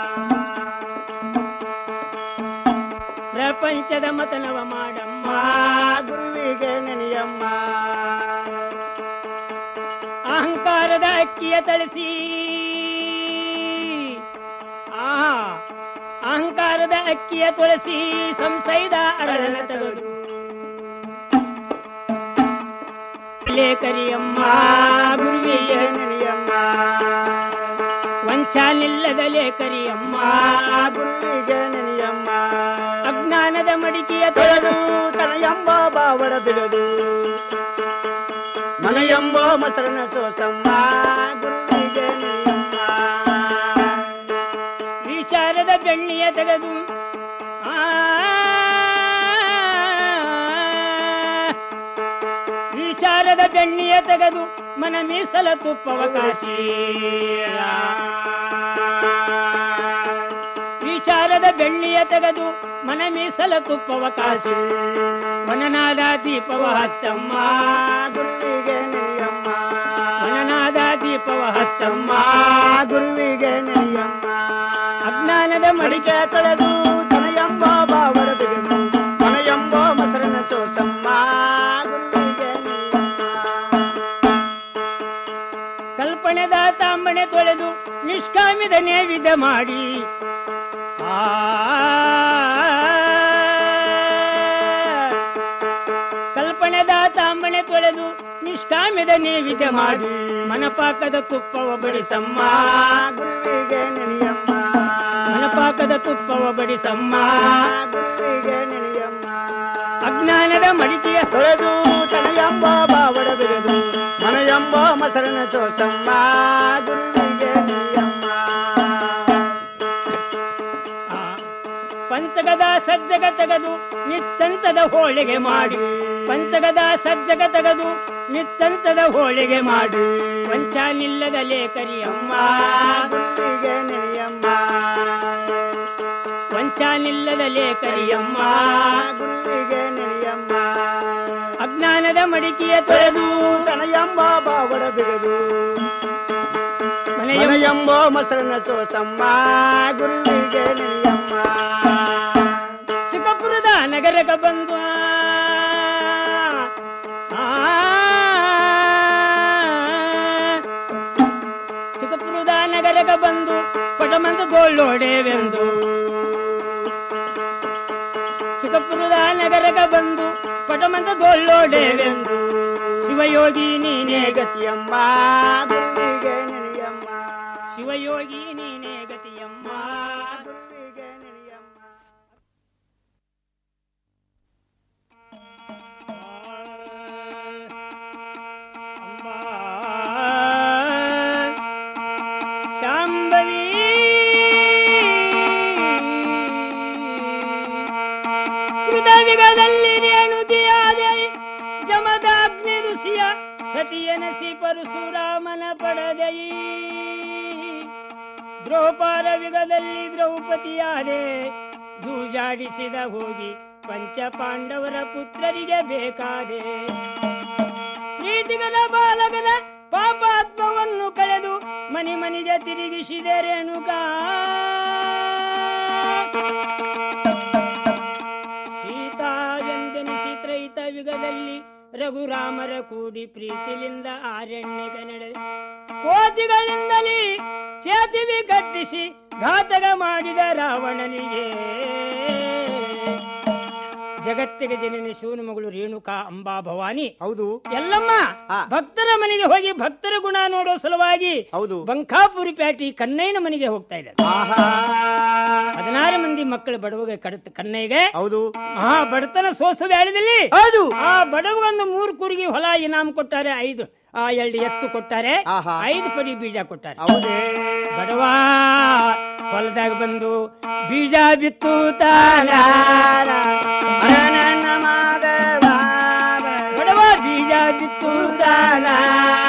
ಪ್ರಪಂಚದ ಮತನವ ಮಾಡಮ್ಮ ಗುರುವಿಗೆ ನೆನೆಯಮ್ಮ ಅಹಂಕಾರದ ಅಕ್ಕಿಯ ತಳಿಸಿ ಆ ಅಹಂಕಾರದ ಅಕ್ಕಿಯ ತುಳಸಿ ಸಂಸೈದ ಅರಳನ ತಗದು ಕರಿಯಮ್ಮ ಗುರುವಿಗೆ ನೆನೆಯಮ್ಮ ವಂಚಾನಿಲ್ಲದಲೇ ಕರಿಯಮ್ಮ ಗುರುವಿಗೆ ನೆನೆಯಮ್ಮ ಅಜ್ಞಾನದ ಮಡಿಕೆಯ ತೊಳೆದು ತನ ಎಂಬ ಬಾವಡ ಬಿಡದು ಮನ ಎಂಬ ಮಸರನ ಸೋಸಮ್ಮ ಗುರುವಿಗೆ ನೆನೆಯಮ್ಮ ವಿಚಾರದ ಬೆಳ್ಳಿಯ ತೆಗೆದು ಆ ವಿಚಾರದ ಬೆಣ್ಣಿಯ ತೆಗೆದು ಮನ ಮೀಸಲ ತುಪ್ಪವ ಕಾಶಿ ವಿಚಾರದ ಬೆಳ್ಳಿಯ ತೆಗೆದು ಮನ ಮೀಸಲ ತುಪ್ಪವ ಕಾಶಿ ಮನನಾದ ದೀಪವ ಹಚ್ಚಮ್ಮ ಗುರುವಿಗೆ ನೆನೆಯಮ್ಮ ಮನನಾದ ದೀಪವ ಹಚ್ಚಮ್ಮ ಗುರುವಿಗೆ ನೆನೆಯಮ್ಮ ಅಜ್ಞಾನದ ಮಡಿಕೆ ತೊಳೆದು ತನಯಂಬ ಬಾವಡ ಬಿಡುದು ಮನಯಂಬ ಮಸರನ ಸೋಸಮ್ಮ ಗುರುವಿಗೆ ಕಲ್ಪನೆದ ತಾಂಬಣೆ ತೊಳೆದು ನಿಷ್ಕಾಮಿದ ನೇವಿದ ಮಾಡಿ ಆ ಕಲ್ಪನೆದ ತಾಂಬಣೆ ತೊಳೆದು ನಿಷ್ಕಾಮ್ಯದ ನೇವಿದ ಮಾಡಿ ಮನಪಾಕದ ತುಪ್ಪವ ಬಡಿಸಮ್ಮ ಗುರುವಿಗೆ ನೆನೆಯಮ್ಮ ಮನಪಾಕದ ತುಪ್ಪವ ಬಡಿಸಮ್ಮ ಗುರುವಿಗೆ ನೆನೆಯಮ್ಮ ಅಜ್ಞಾನದ ಮಡಿಕೆಯ ತೊಳೆದು ತನಯಂಬ ಬಾವಡ ಬಿಡದು ಮನಯಂಬ ಮಸರನ ಸೋಸಮ್ಮ ಗುರುವಿಗೆ ನೆನೆಯಮ್ಮ ಪಂಚಗದ ಸಜ್ಜಗ ತೆಗೆದು ನಿಚ್ಚಂಚದ ಹೋಳಿಗೆ ಮಾಡಿ ಪಂಚಗದ ಸಜ್ಜಗ ತೆಗೆದು ನಿಚ್ಚಂಚದ ಹೋಳಿಗೆ ಮಾಡಿ ವಂಚಾನಿಲ್ಲದ ಲೇಖರಿಯಮ್ಮ ಗುರುವಿಗೆ ನೆನೆಯಮ್ಮ ವಂಚಾನಿಲ್ಲದ ಲೇಖರಿಯಮ್ಮ ಗುರುವಿಗೆ ನೆನೆಯಮ್ಮ ಅಜ್ಞಾನದ ಮಡಿಕೆಯ ತೊಳೆದು ತನಯಂಬ ಬಾವಡ ಬಿಡದು ಮನೆಯಂಬ ಮೊಸರನ ಸೋಸಮ್ಮ ಗುರುವಿಗೆ ನೆನೆಯಮ್ಮ ಚಿಕ್ಕಪುರದ ನಗರಕ್ಕೆ ಬಂದು ಆ, ಚಿಕ್ಕಪುರದ ನಗರಕ್ಕೆ ಬಂದು ಪಟಮಂತ ತೋಳ್ಳೋಡೆವೆಂದು ಚಿಕ್ಕಪುರದ ನಗರಕ್ಕೆ ಬಂದು ಪಟಮಂತ ತೋಳ್ಳೋಡೆವೆಂದು ಶಿವಯೋಗಿ ನೀನೇ ಗತಿಯಮ್ಮ ಗುರುವಿಗೆ ನೆನೆಯಮ್ಮ ಶಿವಯೋಗಿ ನೀನೇ ಗತಿಯಮ್ಮ ಗುರುವಿಗೆ ನೆನೆಯಮ್ಮ ಶಾಂಭವಿ ಕೃತವಿಗದಲ್ಲಿ ರೇಣುತಿಯಾದೆ ಜಮದಾಗ್ನಿ ಋಷಿಯ ಸತಿಯನಸಿ ಪರಶುರಾಮನ ಪಡೆದೈ ದ್ರೌಪಾರವಿಗದಲ್ಲಿ ದ್ರೌಪದಿಯಾದೆ ಜೂಜಾಡಿಸಿದ ಹೋಗಿ ಪಂಚ ಪಾಂಡವರ ಪುತ್ರರಿಗೆ ಬೇಕಾದೆ ಪ್ರೀತಿಗದ ಬಾಲಕನ ಪಾಪಾತ್ಮವನ್ನು ಕಳೆದು ಮನಿ ಮನಿಗೆ ತಿರುಗಿಸಿದೆ ರೇಣುಕಾ ಸೀತಾವೆಂದೆನಿಸಿ ತ್ರೈತ ಯುಗದಲ್ಲಿ ರಘುರಾಮರ ಕೂಡಿ ಪ್ರೀತಿಲಿಂದ ಆರಣ್ಯಕ ನಡೆ ಕೋತಿಗಳಿಂದಲೇ ಚೇತಿವಿ ಕಟ್ಟಿಸಿ ಘಾತಕ ಮಾಡಿದ ರಾವಣನಿಗೆ ಜಗತ್ತಿಗೆ ಜನನಿ ಶಿವನ ಮಗಳು ರೇಣುಕಾ ಅಂಬಾ ಭವಾನಿ ಹೌದು ಎಲ್ಲಮ್ಮ ಭಕ್ತರ ಮನೆಗೆ ಹೋಗಿ ಭಕ್ತರ ಗುಣ ನೋಡೋ ಸಲುವಾಗಿ ಹೌದು ಬಂಕಾಪುರಿ ಪ್ಯಾಟಿ ಕನ್ನಯ್ಯನ ಮನೆಗೆ ಹೋಗ್ತಾ ಇದ್ದಾರೆ ಹದಿನಾರು ಮಂದಿ ಮಕ್ಕಳು ಬಡವಗೆ ಕಡತ ಕನ್ನಯ್ಯಗೆ ಹೌದು ಆ ಬಡತನ ಸೋಸ ವ್ಯಾಳದಲ್ಲಿ ಹೌದು ಆ ಬಡವಗೊಂದು ಮೂರು ಕುರಿಗೆ ಹೊಲ ಇನಾಮ್ ಕೊಟ್ಟಾರೆ ಐದು ಆ ಎರಡು ಎತ್ತು ಕೊಟ್ಟಾರೆ ಐದು ಪಡಿ ಬೀಜ ಕೊಟ್ಟಾರೆ ಬಡವ ಹೊಲದಾಗ ಬಂದು ಬೀಜ ಬಿತ್ತು ತಾರ